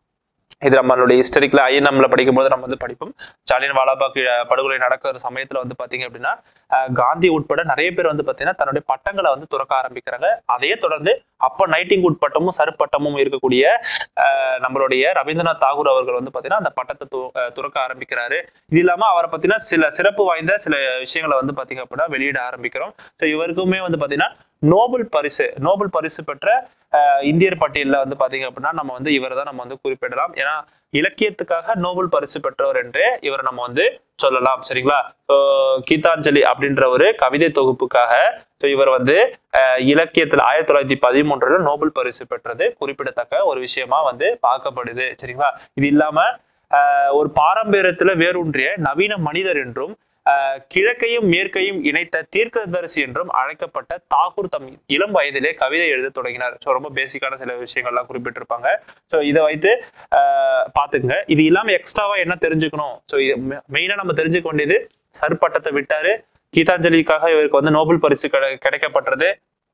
இது நம்மளுடைய ஹிஸ்டரிக்ல ஐஎன்எம்ல படிக்கும்போது நம்ம வந்து படிப்போம் ஜாலியன் வாலாபாக் அஹ், படுகொலை நடக்கிற சமயத்துல வந்து பாத்தீங்க அப்படின்னா அஹ், காந்தி உட்பட நிறைய பேர் வந்து பாத்தீங்கன்னா தன்னுடைய பட்டங்களை வந்து துறக்க ஆரம்பிக்கிறாங்க அதையே தொடர்ந்து அப்ப நைட்டிங் பட்டமும் சருப்பட்டமும் இருக்கக்கூடிய அஹ், நம்மளுடைய ரவீந்திரநாத் தாகூர் அவர்கள் வந்து பாத்தீங்கன்னா அந்த பட்டத்தை து- அஹ், துறக்க ஆரம்பிக்கிறாரு இது இல்லாம அவரை பத்தின சில சிறப்பு வாய்ந்த சில விஷயங்களை வந்து பாத்தீங்க அப்படின்னா வெளியிட ஆரம்பிக்கிறோம் ஸோ இவருக்குமே வந்து பாத்தீங்கன்னா நோபல் பரிசு நோபல் பரிசு பெற்ற அஹ், இந்தியர் பட்டியலில் வந்து பாத்தீங்க அப்படின்னா நம்ம வந்து இவரை தான் நம்ம வந்து குறிப்பிடலாம் ஏன்னா இலக்கியத்துக்காக நோபல் பரிசு பெற்றவர் என்றே இவரை நம்ம வந்து சொல்லலாம் சரிங்களா ஸோ கீதாஞ்சலி அப்படின்ற ஒரு கவிதை தொகுப்புக்காக ஸோ இவர் வந்து அஹ், இலக்கியத்துல ஆயிரத்தி தொள்ளாயிரத்தி பதிமூன்றுல நோபல் பரிசு பெற்றது குறிப்பிடத்தக்க ஒரு விஷயமா வந்து பார்க்கப்படுது சரிங்களா இது இல்லாம அஹ், ஒரு பாரம்பரியத்துல வேரூன்றிய நவீன மனிதர் என்றும் அஹ், கிழக்கையும் மேற்கையும் இணைத்த தீர்க்கதரிசி என்றும் அழைக்கப்பட்ட தாகூர் தம் இளம் வயதிலே கவிதை எழுத தொடங்கினார் ஸோ ரொம்ப பேசிக்கான சில விஷயங்கள்லாம் குறிப்பிட்டிருப்பாங்க ஸோ இதை வைத்து அஹ், பாத்துக்கங்க இது இல்லாம எக்ஸ்ட்ராவா என்ன தெரிஞ்சுக்கணும் ஸோ மெயினா நம்ம தெரிஞ்சுக்க வேண்டியது சர் பட்டத்தை விட்டாரு கீதாஞ்சலிக்காக இவருக்கு வந்து நோபல் பரிசு கிடை- கிடைக்கப்பட்டது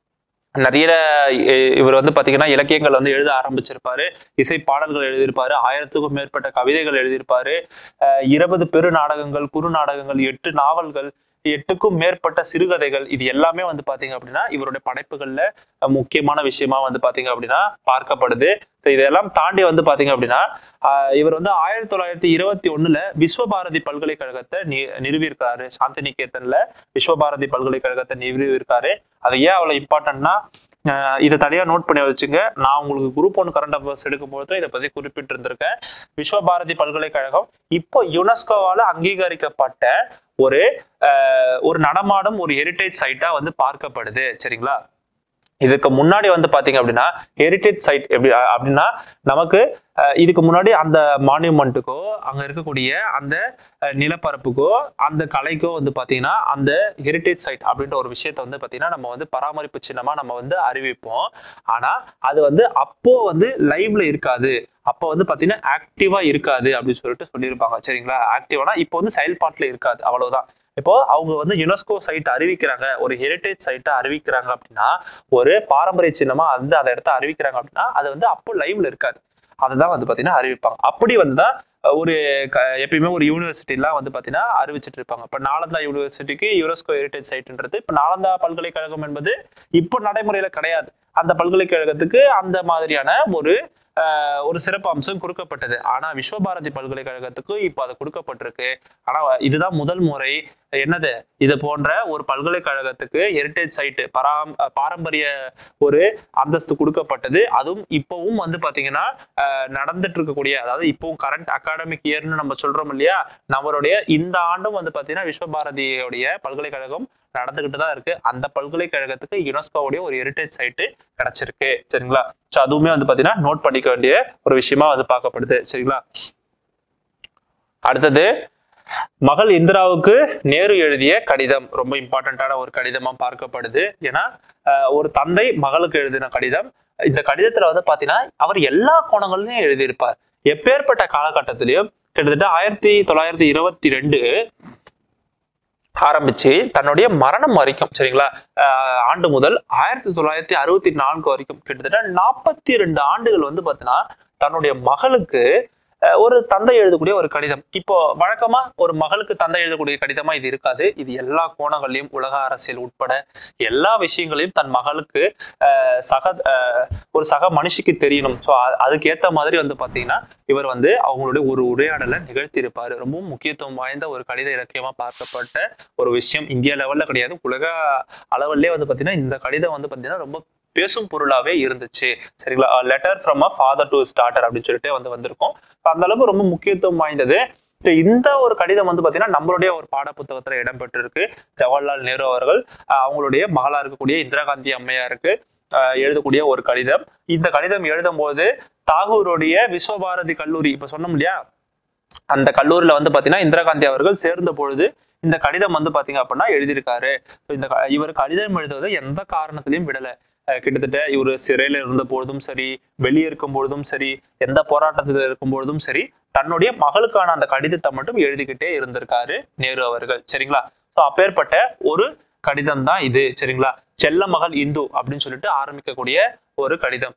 நிறைய இ- இவர் வந்து பாத்தீங்கன்னா இலக்கியங்கள் வந்து எழுத ஆரம்பிச்சிருப்பாரு இசை பாடல்கள் எழுதியிருப்பாரு ஆயிரத்துக்கும் மேற்பட்ட கவிதைகள் எழுதியிருப்பாரு அஹ் இருபது பெரு நாடகங்கள் குறு நாடகங்கள் எட்டு நாவல்கள் எட்டுக்கும் மேற்பட்ட சிறுகதைகள் இது எல்லாமே வந்து பாத்தீங்க அப்படின்னா இவருடைய படைப்புகள்ல அஹ், முக்கியமான விஷயமா வந்து பாத்தீங்க அப்படின்னா பார்க்கப்படுது So இதெல்லாம் தாண்டி வந்து பாத்தீங்க அப்படின்னா ஆஹ், இவர் வந்து ஆயிரத்தி தொள்ளாயிரத்தி இருபத்தி ஒண்ணுல விஸ்வபாரதி பல்கலைக்கழகத்தை நி- நிறுவியிருக்காரு சாந்திநிகேதன்ல விஸ்வபாரதி பல்கலைக்கழகத்தை நிறுவியிருக்காரு அது ஏன் அவ்வளவு இம்பார்ட்டன்ட்னா இதை தனியா நோட் பண்ணி வச்சுங்க நான் உங்களுக்கு குரூப் ஒன் கரண்ட் அஃபேர்ஸ் எடுக்கும்போது இதை பத்தி குறிப்பிட்டு இருந்திருக்கேன் விஸ்வபாரதி பல்கலைக்கழகம் இப்போ யுனெஸ்கோவால அங்கீகரிக்கப்பட்ட ஒரு ஆஹ், ஒரு நடமாடும் ஒரு ஹெரிட்டேஜ் சைட்டா வந்து பார்க்கப்படுது சரிங்களா இதுக்கு முன்னாடி வந்து பாத்தீங்க அப்படின்னா ஹெரிட்டேஜ் சைட் எப்படி அ- அப்படின்னா நமக்கு அஹ், இதுக்கு முன்னாடி அந்த மான்யூமெண்ட்டுக்கோ அங்க இருக்கக்கூடிய அந்த அஹ், நிலப்பரப்புக்கோ அந்த கலைக்கோ வந்து பாத்தீங்கன்னா அந்த ஹெரிட்டேஜ் சைட் அப்படின்ற ஒரு விஷயத்த வந்து பாத்தீங்கன்னா நம்ம வந்து பராமரிப்பு சின்னமா நம்ம வந்து அறிவிப்போம் ஆனா அது வந்து அப்போ வந்து லைவ்ல இருக்காது அப்போ வந்து பாத்தீங்கன்னா ஆக்டிவா இருக்காது அப்படின்னு சொல்லிட்டு சொல்லியிருப்பாங்க சரிங்களா ஆக்டிவானா இப்போ வந்து செயல்பாட்டுல இருக்காது அவ்வளவுதான் இப்போ அவங்க வந்து யுனெஸ்கோ சைட் அறிவிக்கிறாங்க ஒரு ஹெரிட்டேஜ் சைட்டை அறிவிக்கிறாங்க அப்படின்னா ஒரு பாரம்பரிய சின்னமா வந்து அந்த இடத்த அறிவிக்கிறாங்க அப்படின்னா அது வந்து அப்போ லைவ்ல இருக்காது அதுதான் வந்து பாத்தீங்கன்னா அறிவிப்பாங்க அப்படி வந்தா அஹ், ஒரு க- எப்பயுமே ஒரு யூனிவர்சிட்டிலாம் வந்து பாத்தீங்கன்னா அறிவிச்சிட்டு இருப்பாங்க இப்ப நாலந்தா யூனிவர்சிட்டிக்கு யுனெஸ்கோ ஹெரிட்டேஜ் சைட்ன்றது இப்ப நாலந்தா பல்கலைக்கழகம் என்பது இப்போ நடைமுறையில கிடையாது அந்த பல்கலைக்கழகத்துக்கு அந்த மாதிரியான ஒரு ஆஹ், ஒரு சிறப்பு அம்சம் கொடுக்கப்பட்டது ஆனா விஸ்வபாரதி பல்கலைக்கழகத்துக்கு இப்போ அது கொடுக்கப்பட்டிருக்கு ஆனா இதுதான் முதல் முறை என்னது இது போன்ற ஒரு பல்கலைக்கழகத்துக்கு ஹெரிட்டேஜ் சைட்டு பராம் பாரம்பரிய ஒரு அந்தஸ்து கொடுக்கப்பட்டது அதுவும் இப்பவும் வந்து பாத்தீங்கன்னா ஆஹ், நடந்துட்டு இருக்கக்கூடிய அதாவது இப்பவும் கரண்ட் அகாடமிக் இயர்னு நம்ம சொல்றோம் இல்லையா நம்மளுடைய இந்த ஆண்டும் வந்து பாத்தீங்கன்னா விஸ்வபாரதியோடைய பல்கலைக்கழகம் நடந்துகிட்டு தான் இருக்கு அந்த பல்கலைக்கழகத்துக்கு யுனெஸ்கோவுடைய ஒரு ஹெரிட்டேஜ் சைட்டு கிடைச்சிருக்கு சரிங்களா ஸோ அதுவுமே வந்து பாத்தீங்கன்னா நோட் பண்ணிக்க வேண்டிய ஒரு விஷயமா வந்து பார்க்கப்படுது சரிங்களா அடுத்தது மகள் இந்திராவுக்கு நேரு எழுதிய கடிதம் ரொம்ப இம்பார்ட்டன்டான ஒரு கடிதமா பார்க்கப்படுது ஏன்னா ஆஹ், ஒரு தந்தை மகளுக்கு எழுதின கடிதம் இந்த கடிதத்துல வந்து பாத்தீங்கன்னா அவர் எல்லா கோணங்களையும் எழுதியிருப்பார் எப்பேற்பட்ட காலகட்டத்திலையும் கிட்டத்தட்ட ஆயிரத்தி தொள்ளாயிரத்தி இருபத்தி ரெண்டு ஆரம்பிச்சு தன்னுடைய மரணம் வரைக்கும் சரிங்களா ஆஹ் ஆண்டு முதல் ஆயிரத்தி தொள்ளாயிரத்தி அறுபத்தி நான்கு வரைக்கும் கிட்டத்தட்ட நாற்பத்தி ரெண்டு ஆண்டுகள் வந்து பார்த்தீங்கன்னா தன்னுடைய மகளுக்கு அஹ், ஒரு தந்தை எழுதக்கூடிய ஒரு கடிதம் இப்போ வழக்கமா ஒரு மகளுக்கு தந்தை எழுதக்கூடிய கடிதமா இது இருக்காது இது எல்லா கோணங்களையும் உலக அரசியல் உட்பட எல்லா விஷயங்களையும் தன் மகளுக்கு அஹ், சக அஹ், ஒரு சக மனுஷிக்கு தெரியணும் ஸோ அதுக்கு ஏத்த மாதிரி வந்து பாத்தீங்கன்னா இவர் வந்து அவங்களுடைய ஒரு உரையாடலை நிகழ்த்தி இருப்பாரு ரொம்பவும் முக்கியத்துவம் வாய்ந்த ஒரு கடித இலக்கியமா பார்க்கப்பட்ட ஒரு விஷயம் இந்திய லெவல்ல கிடையாது உலக அளவிலே வந்து பாத்தீங்கன்னா இந்த கடிதம் வந்து பாத்தீங்கன்னா ரொம்ப பேசும் பொருளாவே இருந்துச்சு சரிங்களா letter from a father to daughter அப்படின்னு சொல்லிட்டு வந்து வந்திருக்கும் So, அந்த அளவுக்கு ரொம்ப முக்கியத்துவம் வாய்ந்தது So, இந்த ஒரு கடிதம் வந்து பாத்தீங்கன்னா நம்மளுடைய ஒரு பாட புத்தகத்துல இடம்பெற்றிருக்கு ஜவஹர்லால் நேரு அவர்கள் அஹ், அவங்களுடைய மகளா இருக்கக்கூடிய இந்திரா காந்தி அம்மையாருக்கு அஹ், எழுதக்கூடிய ஒரு கடிதம் இந்த கடிதம் எழுதும் போது தாகூருடைய விஸ்வபாரதி கல்லூரி இப்ப சொன்னோம் இல்லையா அந்த கல்லூரியில வந்து பாத்தீங்கன்னா இந்திரா காந்தி அவர்கள் சேர்ந்த பொழுது இந்த கடிதம் வந்து பாத்தீங்க அப்படின்னா எழுதியிருக்காரு So, இந்த க- இவர் கடிதம் எழுதுவதை எந்த காரணத்திலையும் விடல அஹ் கிட்டத்தட்ட இவர் சிறையில இருந்த பொழுதும் சரி வெளியே இருக்கும் பொழுதும் சரி எந்த போராட்டத்தில் இருக்கும் பொழுதும் சரி தன்னுடைய மகளுக்கான அந்த கடிதத்தை மட்டும் எழுதிக்கிட்டே இருந்திருக்காரு நேரு அவர்கள் சரிங்களா ஸோ அப்பேற்பட்ட ஒரு கடிதம் தான் இது சரிங்களா செல்ல மகள் இந்து அப்படின்னு சொல்லிட்டு ஆரம்பிக்கக்கூடிய ஒரு கடிதம்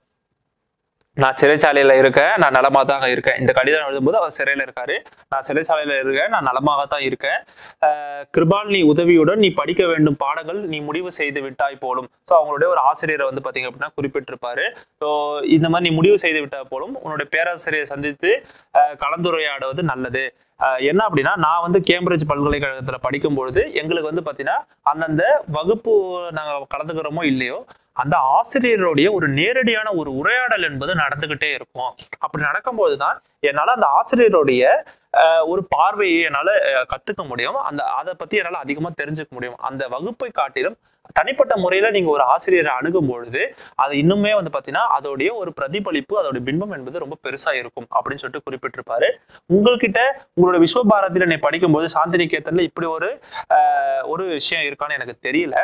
நான் சிறைச்சாலையில இருக்கேன் நான் நலமா தான் இருக்கேன் இந்த கடிதம் எழுதும்போது அவர் சிறையில இருக்காரு நான் சிறைச்சாலையில இருக்கேன் நான் நலமாக தான் இருக்கேன் ஆஹ் கிருபாலினி உதவியுடன் நீ படிக்க வேண்டும் பாடங்கள் நீ முடிவு செய்து விட்டாய் போலும் ஸோ அவங்களுடைய ஒரு ஆசிரியரை வந்து பாத்தீங்க அப்படின்னா குறிப்பிட்டிருப்பாரு ஸோ இந்த மாதிரி நீ முடிவு செய்து விட்டாய் போலும் உன்னுடைய பேராசிரியரை சந்தித்து ஆஹ் கலந்துரையாடுவது நல்லது ஆஹ் என்ன அப்படின்னா நான் வந்து கேம்பிரிட்ஜ் பல்கலைக்கழகத்துல படிக்கும் பொழுது எங்களுக்கு வந்து பாத்தீங்கன்னா அந்தந்த வகுப்பு நாங்க கலந்துக்கிறோமோ இல்லையோ அந்த ஆசிரியருடைய ஒரு நேரடியான ஒரு உரையாடல் என்பது நடந்துகிட்டே இருக்கும் அப்படி நடக்கும்போது தான் என்னால அந்த ஆசிரியருடைய ஆஹ், ஒரு பார்வையை என்னால ஆஹ், கத்துக்க முடியும் அந்த அதை பத்தி என்னால அதிகமா தெரிஞ்சுக்க முடியும் அந்த வகுப்பை காட்டிலும் தனிப்பட்ட முறையில நீங்க ஒரு ஆசிரியரை அணுகும் பொழுது அது இன்னுமே வந்து பாத்தீங்கன்னா அதோடைய ஒரு பிரதிபலிப்பு அதோட பின்பம் என்பது ரொம்ப பெருசா இருக்கும் அப்படின்னு சொல்லிட்டு குறிப்பிட்டிருப்பாரு உங்கள்கிட்ட உங்களோட விஸ்வபாரதியில நீ படிக்கும்போது சாந்தினிகேத்தன்ல இப்படி ஒரு ஆஹ், ஒரு விஷயம் இருக்கான்னு எனக்கு தெரியல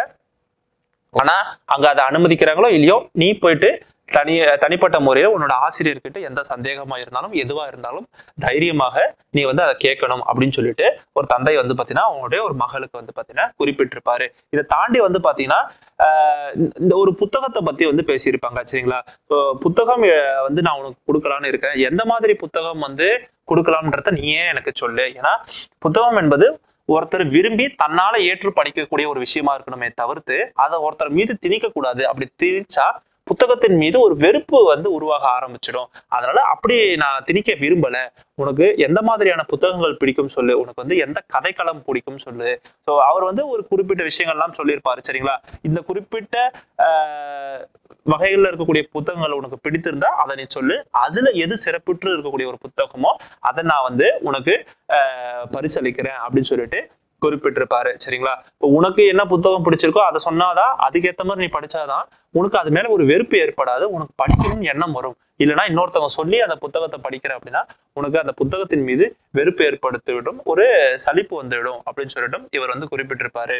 ஆனா அங்க அதை அனுமதிக்கிறாங்களோ இல்லையோ நீ போயிட்டு தனி தனிப்பட்ட முறையில உன்னோட ஆசிரியர்கிட்ட எந்த சந்தேகமா இருந்தாலும் எதுவா இருந்தாலும் தைரியமாக நீ வந்து அதை கேட்கணும் அப்படின்னு சொல்லிட்டு ஒரு தந்தை வந்து பாத்தீங்கன்னா அவங்களுடைய ஒரு மகளுக்கு வந்து பாத்தீங்கன்னா குறிப்பிட்டிருப்பாரு இதை தாண்டி வந்து பாத்தீங்கன்னா ஆஹ் இந்த ஒரு புத்தகத்தை பத்தி வந்து பேசியிருப்பாங்க சரிங்களா So, புத்தகம் அஹ், வந்து நான் உனக்கு கொடுக்கலான்னு இருக்கேன் எந்த மாதிரி புத்தகம் வந்து கொடுக்கலாம்ன்றத நீயே எனக்கு சொல்லு ஏன்னா புத்தகம் என்பது ஒருத்தர் விரும்பி தன்னால ஏற்று படிக்கக்கூடிய ஒரு விஷயமா இருக்கணுமே தவிர்த்து அதை ஒருத்தர் மீது திணிக்க கூடாது அப்படி திணிச்சா புத்தகத்தின் மீது ஒரு வெறுப்பு வந்து உருவாக ஆரம்பிச்சிடும் அதனால அப்படி நான் திணிக்க விரும்பல உனக்கு எந்த மாதிரியான புத்தகங்கள் பிடிக்கும் சொல்லு உனக்கு வந்து எந்த கதைக்களம் பிடிக்கும் சொல்லு ஸோ அவர் வந்து ஒரு குறிப்பிட்ட விஷயங்கள்லாம் சொல்லியிருப்பாரு சரிங்களா இந்த குறிப்பிட்ட ஆஹ், வகைகள்ல இருக்கக்கூடிய புத்தகங்கள் உனக்கு பிடித்திருந்தா அதை நீ சொல்லு அதுல எது சிறப்புற்று இருக்கக்கூடிய ஒரு புத்தகமோ அதை நான் வந்து உனக்கு ஆஹ், பரிசளிக்கிறேன் அப்படின்னு சொல்லிட்டு குறிப்பிட்டிருப்பாரு சரிங்களா இப்போ உனக்கு என்ன புத்தகம் பிடிச்சிருக்கோ அதை சொன்னாதான் அதுக்கேற்ற மாதிரி நீ படிச்சாதான் உனக்கு அது மேல ஒரு வெறுப்பு ஏற்படாது உனக்கு படிக்கணும்னு எண்ணம் வரும் இல்லைன்னா இன்னொருத்தவங்க சொல்லி அந்த புத்தகத்தை படிக்கிற அப்படின்னா உனக்கு அந்த புத்தகத்தின் மீது வெறுப்பு ஏற்படுத்தி விடும் ஒரு சலிப்பு வந்துவிடும் அப்படின்னு சொல்லிட்டும் இவர் வந்து குறிப்பிட்டிருப்பாரு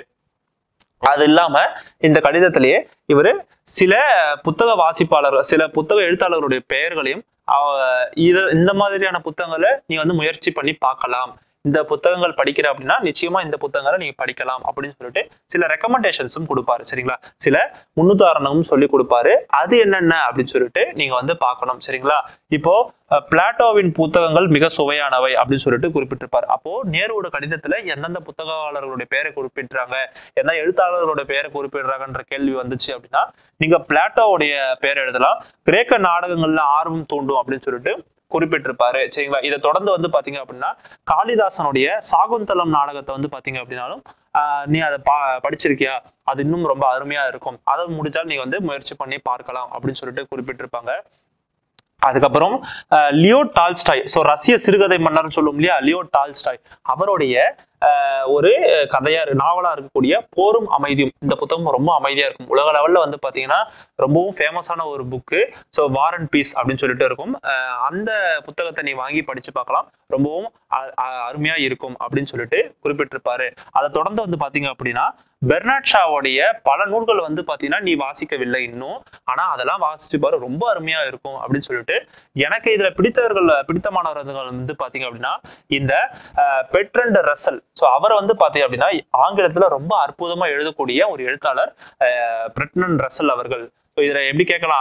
அது இல்லாம இந்த கடிதத்திலேயே இவர் சில புத்தக வாசிப்பாளர்கள் சில புத்தக எழுத்தாளர்களுடைய பெயர்களையும் அவ- இது இந்த மாதிரியான புத்தகங்களை நீ வந்து முயற்சி பண்ணி பார்க்கலாம் இந்த புத்தகங்கள் படிக்கிற அப்படின்னா நிச்சயமா இந்த புத்தகங்களை நீங்க படிக்கலாம் அப்படின்னு சொல்லிட்டு சில ரெக்கமெண்டேஷன்ஸும் கொடுப்பாரு சரிங்களா சில முன்னுதாரணமும் சொல்லி கொடுப்பாரு அது என்னென்ன அப்படின்னு சொல்லிட்டு நீங்க வந்து பார்க்கணும் சரிங்களா இப்போ அஹ், பிளாட்டோவின் புத்தகங்கள் மிக சுவையானவை அப்படின்னு சொல்லிட்டு குறிப்பிட்டிருப்பார் அப்போ நேருவோட கடிதத்துல எந்தெந்த புத்தகவாளர்களுடைய பெயரை குறிப்பிடுறாங்க எந்த எழுத்தாளர்களோட பெயரை குறிப்பிடுறாங்கன்ற கேள்வி வந்துச்சு அப்படின்னா நீங்க பிளாட்டோவுடைய பெயர் எழுதலாம் கிரேக்க நாடகங்கள்ல ஆர்வம் தூண்டும் அப்படின்னு சொல்லிட்டு குறிப்பிட்டிருப்பாரு சரிங்களா இதை தொடர்ந்து வந்து பாத்தீங்க அப்படின்னா காளிதாசனுடைய சாகுந்தலம் நாடகத்தை வந்து பாத்தீங்க அப்படின்னாலும் ஆஹ் நீ அதை பா படிச்சிருக்கியா அது இன்னும் ரொம்ப அருமையா இருக்கும் அதை முடிச்சால் நீங்க வந்து முயற்சி பண்ணி பார்க்கலாம் அப்படின்னு சொல்லிட்டு குறிப்பிட்டிருப்பாங்க அதுக்கப்புறம் அஹ், லியோ டால்ஸ்டாய் ஸோ ரஷ்ய சிறுகதை மன்னர்னு சொல்லும் இல்லையா லியோ டால்ஸ்டாய் அவருடைய அஹ், ஒரு கதையா நாவலா இருக்கக்கூடிய போரும் அமைதியும் இந்த புத்தகம் ரொம்ப அமைதியா இருக்கும் உலக லெவல்ல வந்து பாத்தீங்கன்னா ரொம்பவும் ஃபேமஸான ஒரு book so War and Peace அப்படின்னு சொல்லிட்டு இருக்கும் அஹ், அந்த புத்தகத்தை நீ வாங்கி படிச்சு பார்க்கலாம் ரொம்பவும் அ- அ- அருமையா இருக்கும் அப்படின்னு சொல்லிட்டு குறிப்பிட்டிருப்பாரு அதை தொடர்ந்து வந்து பாத்தீங்க அப்படின்னா பெர்னாட் ஷாவுடைய பல நூல்கள் வந்து பாத்தீங்கன்னா நீ வாசிக்கவில்லை இன்னும் ஆனா அதெல்லாம் வாசிச்சு பாரு ரொம்ப அருமையா இருக்கும் அப்படின்னு சொல்லிட்டு எனக்கு இதுல பிடித்தவர்கள் பிடித்தமானவர்கள் வந்து பாத்தீங்க அப்படின்னா இந்த பெட்ரண்ட் ரசல் ஸோ அவர் வந்து பாத்தீங்க அப்படின்னா ஆங்கிலத்துல ரொம்ப அற்புதமா எழுதக்கூடிய ஒரு எழுத்தாளர் பெட்ரண்ட் ரசல் அவர்கள் ஸோ இதுல எப்படி கேட்கலாம்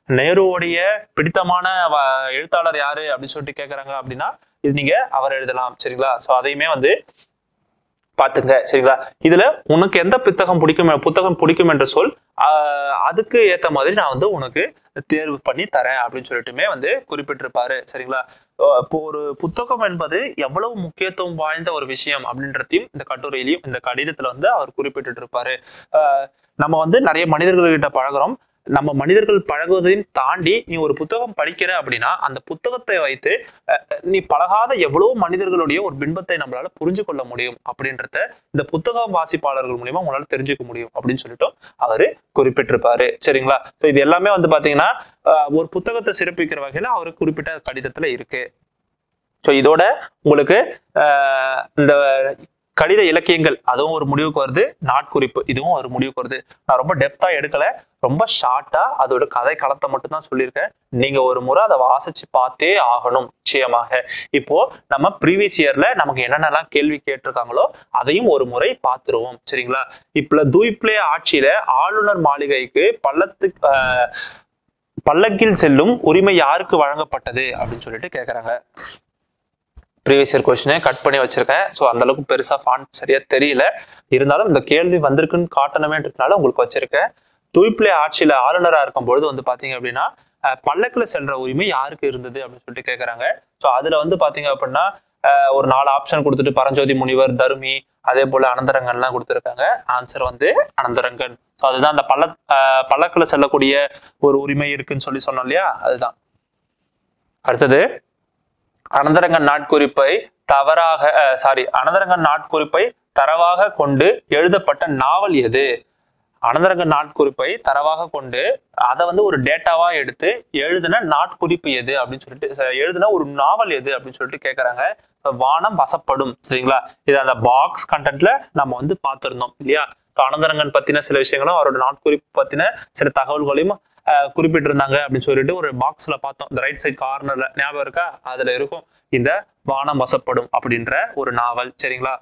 நேருவோடைய பிடித்தமான வ- எழுத்தாளர் யாரு அப்படின்னு சொல்லிட்டு கேக்குறாங்க அப்படின்னா இது நீங்க அவர் எழுதலாம் சரிங்களா சோ அதையுமே வந்து பாத்துங்க சரிங்களா இதுல உனக்கு எந்த புத்தகம் பிடிக்கும் புத்தகம் பிடிக்கும் என்ற சொல் ஆஹ் அதுக்கு ஏத்த மாதிரி நான் வந்து உனக்கு தேர்வு பண்ணி தரேன் அப்படின்னு சொல்லிட்டுமே வந்து குறிப்பிட்டிருப்பாரு சரிங்களா அஹ் இப்போ ஒரு புத்தகம் என்பது எவ்வளவு முக்கியத்துவம் வாய்ந்த ஒரு விஷயம் அப்படின்றதையும் இந்த கட்டுரையிலையும் இந்த கடிதத்துல வந்து அவர் குறிப்பிட்டு இருப்பாரு ஆஹ் நம்ம வந்து நிறைய மனிதர்கள்கிட்ட பழகுறோம் நம்ம மனிதர்கள் பழகுவதையும் தாண்டி நீ ஒரு புத்தகம் படிக்கிற அப்படின்னா அந்த புத்தகத்தை வைத்து அஹ், நீ பழகாத எவ்வளவு மனிதர்களுடைய ஒரு பின்பத்தை நம்மளால புரிஞ்சு கொள்ள முடியும் அப்படின்றத இந்த புத்தகம் வாசிப்பாளர்கள் மூலியமா உங்களால தெரிஞ்சுக்க முடியும் அப்படின்னு சொல்லிட்டு அவரு குறிப்பிட்டிருப்பாரு சரிங்களா So இது எல்லாமே வந்து பாத்தீங்கன்னா அஹ், ஒரு புத்தகத்தை சிறப்பிக்கிற வகையில அவரு குறிப்பிட்ட கடிதத்துல இருக்கு ஸோ இதோட உங்களுக்கு அஹ், இந்த கடித இலக்கியங்கள் அதுவும் ஒரு முடிவுக்கு வருது நாட்குறிப்பு இதுவும் ஒரு முடிவுக்கு வருது நான் ரொம்ப டெப்தா எடுக்கல ரொம்ப ஷார்ட்டா அதோட கதை களத்தை மட்டும் தான் சொல்லியிருக்கேன் நீங்க ஒரு முறை அதை வாசிச்சு பார்த்தே ஆகணும் நிச்சயமாக இப்போ நம்ம ப்ரீவியஸ் இயர்ல நமக்கு என்னென்னலாம் கேள்வி கேட்டிருக்காங்களோ அதையும் ஒரு முறை பார்த்துருவோம் சரிங்களா இப்ப தூய்ப்ளே ஆட்சியில ஆளுநர் மாளிகைக்கு பள்ளத்துக்கு ஆஹ், பல்லக்கில் செல்லும் உரிமை யாருக்கு வழங்கப்பட்டது அப்படின்னு சொல்லிட்டு கேக்குறாங்க ப்ரீவியஸ் இயர் கொஸ்டினை கட் பண்ணி வச்சிருக்கேன் ஸோ அந்த அளவுக்கு பெருசா ஃபாண்ட் சரியா தெரியல இருந்தாலும் இந்த கேள்வி வந்திருக்குன்னு காட்டணுமேன்றதுனால உங்களுக்கு வச்சிருக்கேன் தூய்ப்ளே ஆட்சியில ஆளுநரா இருக்கும் பொழுது வந்து பாத்தீங்க அப்படின்னா அஹ், பல்லக்குல செல்ற உரிமை யாருக்கு இருந்தது அப்படின்னு சொல்லிட்டு கேக்குறாங்க ஸோ அதுல வந்து பாத்தீங்க அப்படின்னா அஹ், ஒரு நாலு ஆப்ஷன் கொடுத்துட்டு பரஞ்சோதி முனிவர் தருமி அதே போல அனந்தரங்கன்லாம் கொடுத்துருக்காங்க ஆன்சர் வந்து அனந்தரங்கன் ஸோ அதுதான் அந்த பல்ல அஹ், பல்லக்குல செல்லக்கூடிய ஒரு உரிமை இருக்குன்னு சொல்லி சொன்னோம் இல்லையா அதுதான் அடுத்தது அனந்தரங்கன் நாட்குறிப்பை தவறாக சாரி அனந்தரங்கன் நாட்குறிப்பை தரவாக கொண்டு எழுதப்பட்ட நாவல் எது அனந்தரங்கன் நாட்குறிப்பை தரவாக கொண்டு அதை வந்து ஒரு டேட்டாவா எடுத்து எழுதின நாட்குறிப்பு எது அப்படின்னு சொல்லிட்டு ச- எழுதின ஒரு நாவல் எது அப்படின்னு சொல்லிட்டு கேக்குறாங்க இப்ப வானம் வசப்படும் சரிங்களா இது அந்த பாக்ஸ் கண்டென்ட்ல நம்ம வந்து பார்த்திருந்தோம் இல்லையா இப்ப அனந்தரங்கன் பத்தின சில விஷயங்களும் அவரோட நாட்குறிப்பு பத்தின சில தகவல்களையும் அஹ், குறிப்பிட்டிருந்தாங்க அப்படின்னு சொல்லிட்டு ஒரு பாக்ஸ்ல பார்த்தோம் இந்த ரைட் சைட் கார்னர்ல ஞாபகம் இருக்கா அதுல இருக்கும் இந்த வானம் வசப்படும் அப்படின்ற ஒரு நாவல் சரிங்களா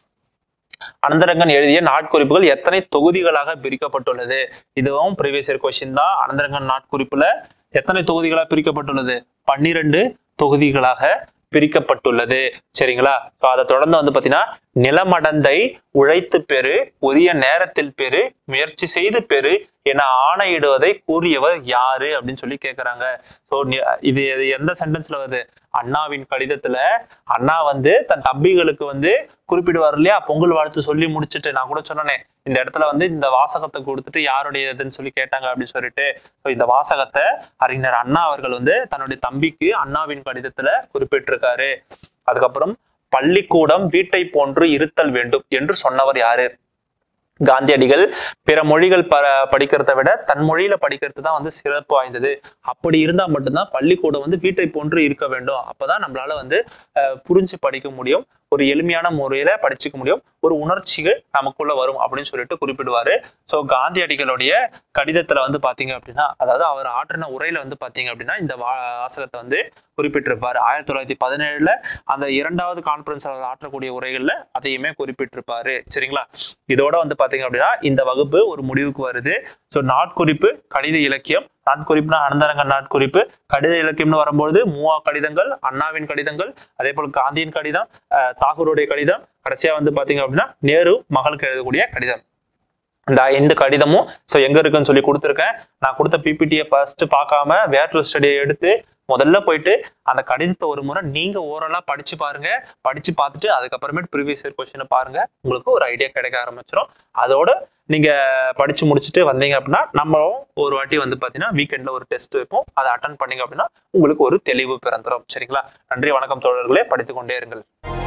அனந்தரங்கன் எழுதிய நாட்குறிப்புகள் எத்தனை தொகுதிகளாக பிரிக்கப்பட்டுள்ளது இதுவும் ப்ரீவியஸ் இயர் கொஸ்டின் தான் அனந்தரங்கன் நாட்குறிப்புல எத்தனை தொகுதிகளாக பிரிக்கப்பட்டுள்ளது பன்னிரண்டு தொகுதிகளாக பிரிக்கப்பட்டுள்ளது சரிங்களா So அதை தொடர்ந்து வந்து பாத்தீங்கன்னா நிலமடந்தை உழைத்து பெறு உரிய நேரத்தில் பெறு முயற்சி செய்து பெறு என ஆணையிடுவதை கூறியவர் யாரு அப்படின்னு சொல்லி கேக்குறாங்க சோ இது இது எந்த சென்டென்ஸ்ல வருது அண்ணாவின் கடிதத்துல அண்ணா வந்து தன் தம்பிகளுக்கு வந்து குறிப்பிடுவார் இல்லையா பொங்கல் வாழ்த்து சொல்லி முடிச்சுட்டு நான் கூட சொன்னனே இந்த இடத்துல வந்து இந்த வாசகத்தை கொடுத்துட்டு யாருடைய இதுன்னு சொல்லி கேட்டாங்க அப்படின்னு சொல்லிட்டு So இந்த வாசகத்தை அறிஞர் அண்ணா அவர்கள் வந்து தன்னுடைய தம்பிக்கு அண்ணாவின் கடிதத்துல குறிப்பிட்டிருக்காரு அதுக்கப்புறம் பள்ளிக்கூடம் வீட்டை போன்று இருத்தல் வேண்டும் என்று சொன்னவர் யாரு காந்தியடிகள் பிற மொழிகள் ப படிக்கிறதை விட தன் மொழியில படிக்கிறது தான் வந்து சிறப்பு வாய்ந்தது அப்படி இருந்தா மட்டும்தான் பள்ளிக்கூடம் வந்து வீட்டை போன்று இருக்க வேண்டும் அப்பதான் நம்மளால வந்து அஹ், புரிஞ்சு படிக்க முடியும் ஒரு எளிமையான முறையில படிச்சுக்க முடியும் ஒரு உணர்ச்சிகள் நமக்குள்ள வரும் அப்படின்னு சொல்லிட்டு குறிப்பிடுவாரு சோ காந்தியடிகளுடைய கடிதத்துல வந்து பாத்தீங்க அப்படின்னா அதாவது அவர் ஆற்றின உரையில வந்து பாத்தீங்க அப்படின்னா இந்த வா- வாசகத்தை வந்து குறிப்பிட்டிருப்பாரு ஆயிரத்தி தொள்ளாயிரத்தி பதினேழுல அந்த இரண்டாவது கான்பரன்ஸ் அவர் ஆற்றக்கூடிய உரைகள்ல அதையுமே குறிப்பிட்டிருப்பாரு சரிங்களா இதோட வந்து பாத்தீங்க அப்படின்னா இந்த வகுப்பு ஒரு முடிவுக்கு வருது ஸோ நாட்குறிப்பு கடித இலக்கியம் நாட்குறிப்புனா அனந்தரங்க நாட்குறிப்பு கடித இலக்கியம்னு வரும்போது மூவா கடிதங்கள் அண்ணாவின் கடிதங்கள் அதே போல காந்தியின் கடிதம் அஹ், தாகூருடைய கடிதம் கடைசியா வந்து பாத்தீங்க அப்படின்னா நேரு மகளுக்கு எழுதக்கூடிய கடிதம் இந்த ஐந்து கடிதமும் ஸோ எங்க இருக்குன்னு சொல்லி கொடுத்துருக்கேன் நான் கொடுத்த பிபிடியை ஃபர்ஸ்ட் பார்க்காம வேர் டு ஸ்டடியை எடுத்து முதல்ல போயிட்டு அந்த கடிதத்தை ஒரு முறை நீங்க ஓரலா படிச்சு பாருங்க படிச்சு பார்த்துட்டு அதுக்கப்புறமேட்டு ப்ரீவியஸ் இயர் கொஸ்டினை பாருங்க உங்களுக்கு ஒரு ஐடியா கிடைக்க ஆரம்பிச்சிடும் அதோட நீங்க படிச்சு முடிச்சுட்டு வந்தீங்க அப்படின்னா நம்ம ஒரு வாட்டி வந்து பாத்தீங்கன்னா வீக்கெண்ட்ல ஒரு டெஸ்ட் வைப்போம் அதை அட்டன் பண்ணீங்க அப்படின்னா உங்களுக்கு ஒரு தெளிவு பிறந்துரும் சரிங்களா நன்றி வணக்கம் தோழர்களே படித்துக் கொண்டே இருங்கள்